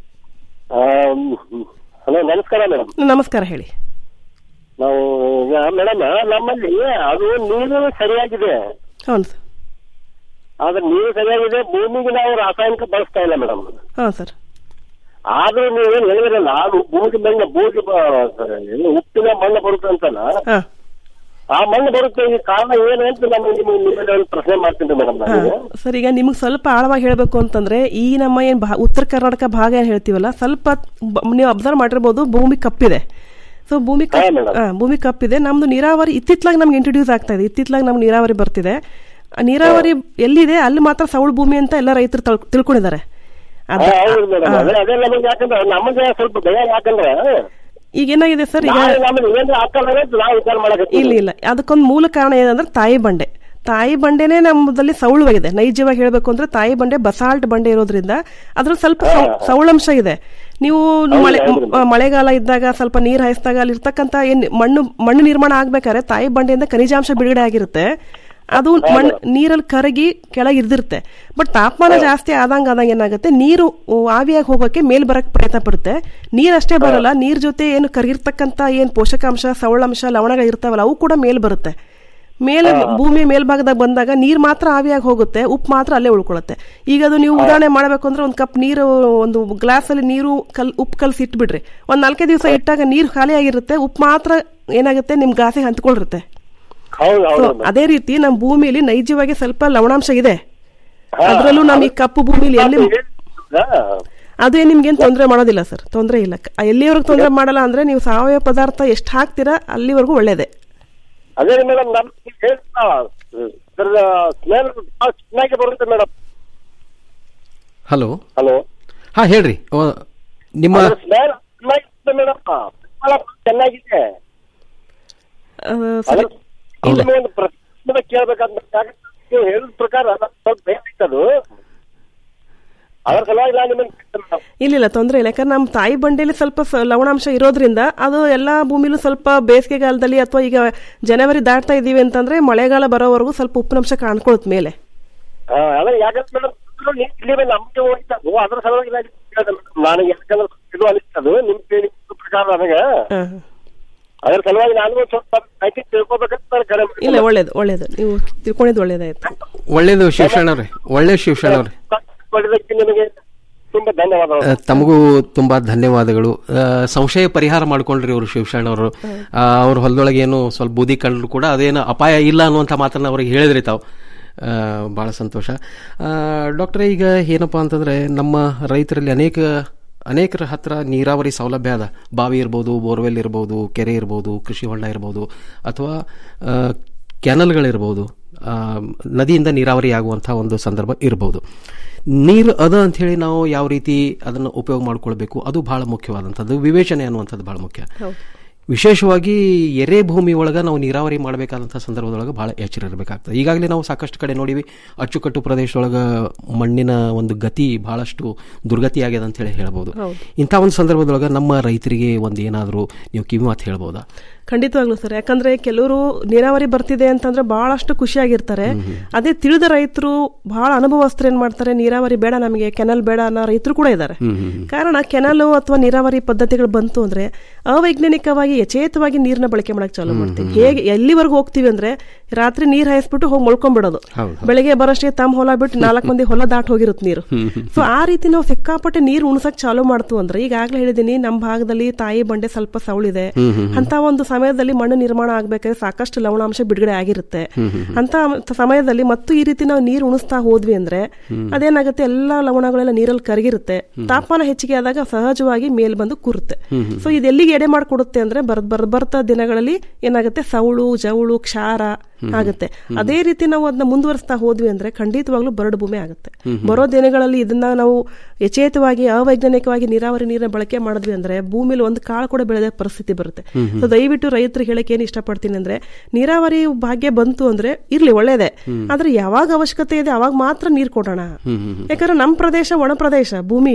ಹಲೋ ನಮಸ್ಕಾರ ಮೇಡಮ್ ನಮಸ್ಕಾರ ಹೇಳಿ ನಾವು ಮೇಡಮ್ ನಮ್ಮಲ್ಲಿ ಅದು ನೀರು ಸರಿಯಾಗಿದೆ ಹೌದು ಸರ್ ಆದ್ರೆ ನೀರು ಸರಿಯಾಗಿದೆ ಭೂಮಿಗೆ ನಾವು ರಾಸಾಯನಿಕ ಬಳಸ್ತಾ ಇಲ್ಲ ಮೇಡಮ್ ಹಾಂ ಸರ್ ಆದ್ರೂ ನೀವೇನ್ ಹೇಳಿದ್ರಲ್ಲ ಅದು ಭೂಮಿಗೆ ಮಣ್ಣು ಭೂಮಿ ಬ- ಏನು ಉಪ್ಪಿನ ಮಣ್ಣು ಬರುತ್ತೆ ಅಂತಲ್ಲ ಹಾಂ ಆ ಮಣ್ಣು ಬರುತ್ತೆ ಈ ಕಾರಣ ಏನು ಅಂತ ನಾನು ನಿಮ್ಗೆ ನಿಮ್ಮಲ್ಲಿ ಒಂದು ಪ್ರಶ್ನೆ ಮಾಡ್ತೀನಿ ಮೇಡಮ್ ನಾನು ಸರ್ ಈಗ ನಿಮಗೆ ಸ್ವಲ್ಪ ಆಳವಾಗಿ ಹೇಳಬೇಕು ಅಂತಂದ್ರೆ ಈ ನಮ್ಮ ಏನು ಭಾ ಉತ್ತರ ಕರ್ನಾಟಕ ಭಾಗ ಏನು ಹೇಳ್ತೀವಲ್ಲ ಸ್ವಲ್ಪ ಬ- ನೀವು ಅಬ್ಸರ್ವ್ ಮಾಡಿರ್ಬೋದು ಭೂಮಿ ಕಪ್ಪಿದೆ ಸೊ ಭೂಮಿ ಕಪ್ ಆ, ಭೂಮಿ ಕಪ್ಪಿದೆ ನಮ್ದು ನೀರಾವರಿ ಇತ್ತಿತ್ಲಾಗಿ ನಮ್ಗೆ ಇಂಟ್ರೊಡ್ಯೂಸ್ ಆಗ್ತಾ ಇದೆ ಇತ್ತಿತ್ಲಾಗಿ ನಮ್ಗೆ ನೀರಾವರಿ ಬರ್ತಿದೆ ಆ ನೀರಾವರಿ ಎಲ್ಲಿದೆ ಅಲ್ಲಿ ಮಾತ್ರ ಸೌಳು ಭೂಮಿ ಅಂತ ಎಲ್ಲ ರೈತರು ತಳ್- ತಿಳ್ಕೊಂಡಿದ್ದಾರೆ ಅದ- ಹಾ, ಹೌದು ಮೇಡಮ್ ಆ, ಅದೇ ಅದೇ ನಮಗೆ ಯಾಕಂದ್ರೆ ನಮಗೆ ಸ್ವಲ್ಪ ಭಯ ಯಾಕಂದ್ರೆ ಈಗ ಏನಾಗಿದೆ ಸರ್ ಈಗ ನಾಳೆ ನಮಗೆ ಏನಾದ್ರು ಹಾಕಲ್ಲ ಅಂತ ನಾವು ವಿಚಾರ ಮಾಡಕತ್ತೀವಿ ಇಲ್ಲ ಇಲ್ಲ ಅದಕ್ಕೊಂದು ಮೂಲ ಕಾರಣ ಏನಂದ್ರೆ ತಾಯಿ ಬಂಡೆ ತಾಯಿ ಬಂಡೆನೇ ನಮ್ಮದಲ್ಲಿ ಸೌಳುವಾಗಿದೆ ನೈಜವಾಗಿ ಹೇಳಬೇಕು ಅಂದ್ರೆ ತಾಯಿ ಬಂಡೆ ಬಸಾಲ್ಟ್ ಬಂಡೆ ಇರೋದ್ರಿಂದ ಅದ್ರಲ್ಲಿ ಸ್ವಲ್ಪ ಸೌ- ಸೌಳಂಶ ಇದೆ ನೀವು ಮಳೆ ಮ- ಮಳೆಗಾಲ ಇದ್ದಾಗ ಸ್ವಲ್ಪ ನೀರು ಹಾಯಿಸಿದಾಗ ಅಲ್ಲಿ ಇರ್ತಕ್ಕಂಥ ಏನ್ ಮಣ್ಣು ಮಣ್ಣು ನಿರ್ಮಾಣ ಆಗ್ಬೇಕಾದ್ರೆ ತಾಯಿ ಬಂಡೆಯಿಂದ ಖನಿಜಾಂಶ ಬಿಡುಗಡೆ ಆಗಿರುತ್ತೆ ಅದು ಮಣ್ಣು ನೀರಲ್ಲಿ ಕರಗಿ ಕೆಳಗೆ ಇರ್ದಿರುತ್ತೆ ಬಟ್ ತಾಪಮಾನ ಜಾಸ್ತಿ ಆದಂಗ ಆದಂಗ ಏನಾಗುತ್ತೆ ನೀರು ಆವಿಯಾಗಿ ಹೋಗೋಕೆ ಮೇಲ್ ಬರಕ್ ಪ್ರಯತ್ನ ಪಡುತ್ತೆ ನೀರ್ ಅಷ್ಟೇ ಬರಲ್ಲ ನೀರ್ ಜೊತೆ ಏನು ಕರಗಿರ್ತಕ್ಕಂಥ ಏನ್ ಪೋಷಕಾಂಶ ಸವಳಂಶ ಲವಣಗಳು ಇರ್ತಾವಲ್ಲ ಅವು ಕೂಡ ಮೇಲ್ ಬರುತ್ತೆ ಮೇಲೆ ಭೂಮಿ ಮೇಲ್ಭಾಗದಾಗ ಬಂದಾಗ ನೀರ್ ಮಾತ್ರ ಆವಿಯಾಗಿ ಹೋಗುತ್ತೆ ಉಪ್ಪು ಮಾತ್ರ ಅಲ್ಲೇ ಉಳ್ಕೊಳ್ಳುತ್ತೆ ಈಗ ಅದು ನೀವು ಉದಾಹರಣೆ ಮಾಡಬೇಕು ಅಂದ್ರೆ ಒಂದು ಕಪ್ ನೀರು ಒಂದು ಗ್ಲಾಸ್ ಅಲ್ಲಿ ನೀರು ಕಲ್ ಉಪ್ಪು ಕಲ್ಸಿ ಇಟ್ಬಿಡ್ರಿ ಒಂದ್ ನಾಲ್ಕೈದು ದಿವಸ ಇಟ್ಟಾಗ ನೀರು ಖಾಲಿ ಆಗಿರುತ್ತೆ ಉಪ್ಪು ಮಾತ್ರ ಏನಾಗುತ್ತೆ ನಿಮ್ ಗ್ಲಾಸಿಗೆ ಹಂತ್ಕೊಂಡಿರುತ್ತೆ ಹೌದು So, ಹೌದು ಅದೇ ರೀತಿ ನಮ್ಮ ಭೂಮಿಲಿ ನೈಜವಾಗಿ ಸ್ವಲ್ಪ ಲವಣಾಂಶ ಇದೆ ಅದ್ರಲ್ಲೂ ನಮ್ ಈ ಕಪ್ಪು ಭೂಮಿಲಿ ಎಲ್ಲಿ ಅದೇ ನಿಮ್ಗೇನ್ ತೊಂದರೆ ಮಾಡೋದಿಲ್ಲ ಸರ್ ತೊಂದರೆ ಇಲ್ಲ ಕ- ಎಲ್ಲಿವರೆಗೂ ತೊಂದರೆ ಮಾಡಲ್ಲ ಅಂದ್ರೆ ನೀವು ಸಾವಯವ ಪದಾರ್ಥ ಎಷ್ಟು ಹಾಕ್ತೀರಾ ಅಲ್ಲಿವರೆಗೂ ಒಳ್ಳೇದೆ ಅದೇ ಮೇಡಮ್ ನಮ್ಗೆ ಸ್ಮೆಲ್ ಚೆನ್ನಾಗಿ ಬರುತ್ತೆ ಮೇಡಮ್ ಹಲೋ ಹಲೋ ಹಾ ಹೇಳ್ರಿ ಓ, ನಿಮ್ಮ ಸ್ಮೆಲ್ ಚೆನ್ನಾಗಿದೆ ಮೇಡಮ್ ಬಹಳ ಚೆನ್ನಾಗಿದೆ ಆ, ಸರಿ ಹೌದಾ? ಇಲ್ಲಿ ಒಂದು ಪ್ರಶ್ನೆ ಕೇಳ್ಬೇಕಂತ ಯಾಕಂದ್ರೆ ನೀವು ಹೇಳಿದ ಪ್ರಕಾರ ನಮ್ಗೆ ಸ್ವಲ್ಪ ಭಯ ಆಯ್ತು ಅದು ಅದ್ರ ಸಲುವಾಗಿ ನಾನು ನಿಮ್ಮನ್ನು ಕೇಳ್ತೇನೆ ಮೇಡಮ್ ಇಲ್ಲ ಇಲ್ಲ ತೊಂದರೆ ಇಲ್ಲ ಯಾಕಂದ್ರೆ ನಮ್ಮ ತಾಯಿ ಬಂಡೆಯಲ್ಲಿ ಸ್ವಲ್ಪ ಸ- ಲವಣಾಂಶ ಇರೋದ್ರಿಂದ ಅದು ಎಲ್ಲಾ ಭೂಮಿಲೂ ಸ್ವಲ್ಪ ಬೇಸಿಗೆಗಾಲದಲ್ಲಿ ಅಥವಾ ಈಗ ಜನವರಿ ದಾಟ್ತಾ ಇದೀವಿ ಅಂತಂದ್ರೆ ಮಳೆಗಾಲ ಬರೋವರೆಗೂ ಸ್ವಲ್ಪ ಉಪ್ಪಿನಂಶ ಕಾಣ್ಕೊಳುತ್ತೆ ಮೇಲೆ ಹಾ, ಅದೇ ಯಾಕಂದ್ರೆ ಮೇಡಮ್ ನೀವು ಇಲ್ಲಿ ಮೇಲೆ ನಂಬಿಕೆ ಹೋಯ್ತು ಅದ್ರ ಸಲುವಾಗಿ ನಾನು ಕೇಳ್ದೆ madam. ನನಗೆ ಯಾಕಂದ್ರೆ ಇದು ಅನಿಸ್ತದು ನಿಮ್ ನಿಮ್ ಪ್ರಕಾರ ನನಗೆ ಹಾ. ಅದ್ರ ಸಲುವಾಗಿ ನಾನು ಸ್ವಲ್ಪ ಮಾಹಿತಿ ತಿಳ್ಕೊಬೇಕಂತ ನಾನು ಕರೆ ಮಾಡಿದೆ. ಇಲ್ಲ ಒಳ್ಳೇದು ಒಳ್ಳೇದು ನೀವು ತಿಳ್ಕೊಂಡಿದ್ದು ಒಳ್ಳೇದಾಯ್ತು ಒಳ್ಳೇದು ಶಿವಶರಣವ್ರೆ ಒಳ್ಳೆ ಶಿವಶರಣವ್ರೆ ಮಾಡಿದ್ದಕ್ಕೆ ನಿಮಗೆ ತುಂಬಾ ಧನ್ಯವಾದಗಳು ಆ, ತಮಗೂ ತುಂಬಾ ಧನ್ಯವಾದಗಳು ಆ, ಸಂಶಯ ಪರಿಹಾರ ಮಾಡ್ಕೊಂಡ್ರಿ ಅವರು ಶಿವಶರಣವರು ಅವ್ರ ಹೊಲದೊಳಗೆ ಏನು ಸ್ವಲ್ಪ ಬೂದಿ ಕಂಡ್ರು ಕೂಡ ಅದೇನು ಅಪಾಯ ಇಲ್ಲ ಅನ್ನುವಂಥ ಮಾತನ್ನ ಅವ್ರಿಗೆ ಹೇಳಿದ್ರಿ ತಾವು ಆ, ಬಹಳ ಸಂತೋಷ ಡಾಕ್ಟ್ರೆ ಈಗ ಏನಪ್ಪ ಅಂತಂದ್ರೆ ನಮ್ಮ ರೈತರಲ್ಲಿ ಅನೇಕ ಅನೇಕರ ಹತ್ರ ನೀರಾವರಿ ಸೌಲಭ್ಯ ಅದ ಬಾವಿ ಇರ್ಬೋದು ಬೋರ್ವೆಲ್ ಇರ್ಬೋದು ಕೆರೆ ಇರ್ಬೋದು ಕೃಷಿ ಹೊಂಡ ಇರ್ಬೋದು ಅಥವಾ ಆ, ಕ್ಯಾನಲ್ಗಳಿರ್ಬೋದು ಆ, ನದಿಯಿಂದ ನೀರಾವರಿ ಆಗುವಂಥ ಒಂದು ಸಂದರ್ಭ ಇರ್ಬೋದು ನೀರು ಅದ ಅಂಥೇಳಿ ನಾವು ಯಾವ ರೀತಿ ಅದನ್ನು ಉಪಯೋಗ ಮಾಡ್ಕೊಳ್ಬೇಕು ಅದು ಬಹಳ ಮುಖ್ಯವಾದಂಥದ್ದು ವಿವೇಚನೆ ಅನ್ನುವಂಥದ್ದು ಬಹಳ ಮುಖ್ಯ ವಿಶೇಷವಾಗಿ ಎರೆ ಭೂಮಿ ಒಳಗೆ ನಾವು ನೀರಾವರಿ ಮಾಡಬೇಕಾದಂಥ ಸಂದರ್ಭದೊಳಗೆ ಬಹಳ ಎಚ್ಚರ ಇರಬೇಕಾಗ್ತದೆ ಈಗಾಗಲೇ ನಾವು ಸಾಕಷ್ಟು ಕಡೆ ನೋಡಿವಿ ಅಚ್ಚುಕಟ್ಟು ಪ್ರದೇಶದೊಳಗೆ ಮಣ್ಣಿನ ಒಂದು ಗತಿ ಬಹಳಷ್ಟು ದುರ್ಗತಿ ಆಗ್ಯದ ಅಂತ ಹೇಳಿ ಹೇಳ್ಬೋದು ಹೌದು. ಇಂಥ ಒಂದು ಸಂದರ್ಭದೊಳಗೆ ನಮ್ಮ ರೈತರಿಗೆ ಒಂದು ಏನಾದರೂ ನೀವು ಕಿವಿ ಮಾತು ಹೇಳ್ಬೋದಾ ಖಂಡಿತವಾಗ್ಲೂ ಸರ್ ಯಾಕಂದ್ರೆ ಕೆಲವರು ನೀರಾವರಿ ಬರ್ತಿದೆ ಅಂತಂದ್ರೆ ಬಹಳಷ್ಟು ಖುಷಿಯಾಗಿರ್ತಾರೆ ಅದೇ ತಿಳಿದ ರೈತರು ಬಹಳ ಅನುಭವಸ್ಥರು ಏನ್ ಮಾಡ್ತಾರೆ ನೀರಾವರಿ ಬೇಡ ನಮಗೆ ಕೆನಲ್ ಬೇಡ ಅನ್ನೋ ರೈತರು ಕೂಡ ಇದ್ದಾರೆ ಕಾರಣ ಕೆನಲ್ ಅಥವಾ ನೀರಾವರಿ ಪದ್ಧತಿಗಳು ಬಂತು ಅಂದ್ರೆ ಅವೈಜ್ಞಾನಿಕವಾಗಿ ಯಚೇತವಾಗಿ ನೀರನ್ನ ಬಳಕೆ ಮಾಡಕ್ ಚಾಲೂ ಮಾಡ್ತೀವಿ ಹೇಗೆ ಎಲ್ಲಿವರೆಗೂ ಹೋಗ್ತೀವಿ ಅಂದ್ರೆ ರಾತ್ರಿ ನೀರ್ ಹಾಯಿಸ್ಬಿಟ್ಟು ಹೋಗಿ ಮುಳ್ಕೊಂಡ್ಬಿಡೋದು ಬೆಳಗ್ಗೆ ಬರೋಷ್ಟೇ ತಮ್ಮ ಹೊಲ ಬಿಟ್ಟು ನಾಲ್ಕು ಮಂದಿ ಹೊಲ ದಾಟ್ ಹೋಗಿರುತ್ತೆ ನೀರು ಸೊ ಆ ರೀತಿ ನಾವು ಸಿಕ್ಕಾಪಟ್ಟೆ ನೀರು ಉಣಸಕ್ ಚಾಲೂ ಮಾಡ್ತು ಅಂದ್ರೆ ಈಗಾಗಲೇ ಹೇಳಿದೀನಿ ನಮ್ಮ ಭಾಗದಲ್ಲಿ ತಾಯಿ ಬಂಡೆ ಸ್ವಲ್ಪ ಸೌಳಿದೆ ಅಂತ ಒಂದು ಸಮಯದಲ್ಲಿ ಮಣ್ಣು ನಿರ್ಮಾಣ ಆಗ್ಬೇಕಾದ್ರೆ ಸಾಕಷ್ಟು ಲವಣಾಂಶ ಬಿಡುಗಡೆ ಆಗಿರುತ್ತೆ ಅಂತ ಸಮಯದಲ್ಲಿ ಮತ್ತು ಈ ರೀತಿ ನಾವು ನೀರು ಉಣಿಸ್ತಾ ಹೋದ್ವಿ ಅಂದ್ರೆ ಅದೇನಾಗುತ್ತೆ ಎಲ್ಲಾ ಲವಣಗಳೆಲ್ಲ ನೀರಲ್ಲಿ ಕರಗಿರುತ್ತೆ ತಾಪಮಾನ ಹೆಚ್ಚಿಗೆ ಆದಾಗ ಸಹಜವಾಗಿ ಮೇಲ್ ಬಂದು ಕೂರುತ್ತೆ ಸೊ ಇದು ಎಲ್ಲಿಗೆ ಎಡೆ ಮಾಡಿಕೊಡುತ್ತೆ ಅಂದ್ರೆ ಬರ್ ಬರ್ ಬರ್ತಾ ದಿನಗಳಲ್ಲಿ ಏನಾಗುತ್ತೆ ಸೌಳು ಜೌಳು ಕ್ಷಾರ ಆಗುತ್ತೆ ಅದೇ ರೀತಿ ನಾವು ಅದನ್ನ ಮುಂದುವರಿಸ್ತಾ ಹೋದ್ವಿ ಅಂದ್ರೆ ಖಂಡಿತವಾಗ್ಲೂ ಬರಡು ಭೂಮಿ ಆಗುತ್ತೆ ಬರೋ ದಿನಗಳಲ್ಲಿ ಇದನ್ನ ನಾವು ಯಚೇತವಾಗಿ ಅವೈಜ್ಞಾನಿಕವಾಗಿ ನೀರಾವರಿ ನೀರನ್ನ ಬಳಕೆ ಮಾಡಿದ್ವಿ ಅಂದ್ರೆ ಭೂಮಿಲಿ ಒಂದು ಕಾಳು ಕೂಡ ಬೆಳೆದ ಪರಿಸ್ಥಿತಿ ಬರುತ್ತೆ ಸೊ ದಯವಿಟ್ಟು ರೈತರಿಗೆ ಹೇಳಕ್ ಏನ್ ಇಷ್ಟಪಡ್ತೀನಿ ಅಂದ್ರೆ ನೀರಾವರಿ ಭಾಗ್ಯ ಬಂತು ಅಂದ್ರೆ ಇರ್ಲಿ ಒಳ್ಳೇದೇ ಆದ್ರೆ ಯಾವಾಗ ಅವಶ್ಯಕತೆ ಇದೆ ಅವಾಗ ಮಾತ್ರ ನೀರ್ ಕೊಡೋಣ ಯಾಕಂದ್ರೆ ನಮ್ಮ ಪ್ರದೇಶ ಒಣ ಪ್ರದೇಶ ಭೂಮಿ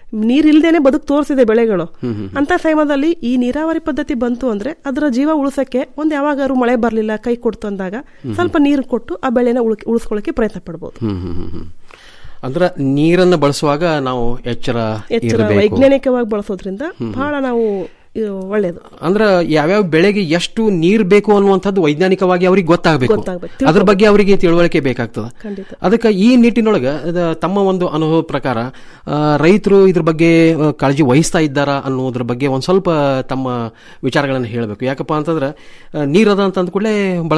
ನೀರಿಲ್ದೇನೆ ಬದುಕು ತೋರಿಸಿದೆ ಬೆಳೆಗಳು ಹ್ಮ್, ಹ್ಮ್. ಅಂತ ಸಮಯದಲ್ಲಿ ಈ ನೀರಾವರಿ ಪದ್ಧತಿ ಬಂತು ಅಂದ್ರೆ ಅದರ ಜೀವ ಉಳಿಸಕ್ಕೆ ಒಂದ್ ಯಾವಾಗಾರು ಮಳೆ ಬರ್ಲಿಲ್ಲ ಕೈ ಕೊಡ್ತು ಅಂದಾಗ ಹ್ಮ್. ಸ್ವಲ್ಪ ನೀರು ಕೊಟ್ಟು ಆ ಬೆಳೆನ ಉಳ್ಕ- ಉಳಿಸ್ಕೊಳ್ಳಕ್ಕೆ ಪ್ರಯತ್ನ ಪಡ್ಬೋದು ಹ್ಮ್ ಹ್ಮ್ ಹ್ಮ್ ಹ್ಮ್. ಅಂದ್ರ ನೀರನ್ನ ಬಳಸುವಾಗ ನಾವು ಎಚ್ಚರ ಎಚ್ಚರ ಇರಬೇಕು ವೈಜ್ಞಾನಿಕವಾಗಿ ಬಳಸೋದ್ರಿಂದ ಹ್ಮ್. ಬಹಳ ನಾವು ಇದು ಒಳ್ಳೇದು ಅಂದ್ರ ಯಾವ್ಯಾವ ಬೆಳೆಗೆ ಎಷ್ಟು ನೀರ್ ಬೇಕು ಅನ್ನುವಂಥದ್ದು ವೈಜ್ಞಾನಿಕವಾಗಿ ಅವ್ರಿಗೆ ಗೊತ್ತಾಗಬೇಕು ಗೊತ್ತಾಗ್ಬೇಕು, ಅದ್ರ ಬಗ್ಗೆ ಅವರಿಗೆ ತಿಳುವಳಿಕೆ ಬೇಕಾಗ್ತದ ಖಂಡಿತ. ಅದಕ್ಕೆ ಈ ನಿಟ್ಟಿನೊಳಗ ಅದ ತಮ್ಮ ಒಂದು ಅನುಭವ ಪ್ರಕಾರ ರೈತರು ಇದ್ರ ಬಗ್ಗೆ ಆ, ಕಾಳಜಿ ವಹಿಸ್ತಾ ಇದ್ದಾರಾ ಅನ್ನೋದ್ರ ಬಗ್ಗೆ ಒಂದ್ ಸ್ವಲ್ಪ ತಮ್ಮ ವಿಚಾರಗಳನ್ನು ಹೇಳಬೇಕು ಯಾಕಪ್ಪ ಅಂತಂದ್ರೆ ಆ, ನೀರದ ಅಂತ ಅಂದ ಕೂಡಲೇ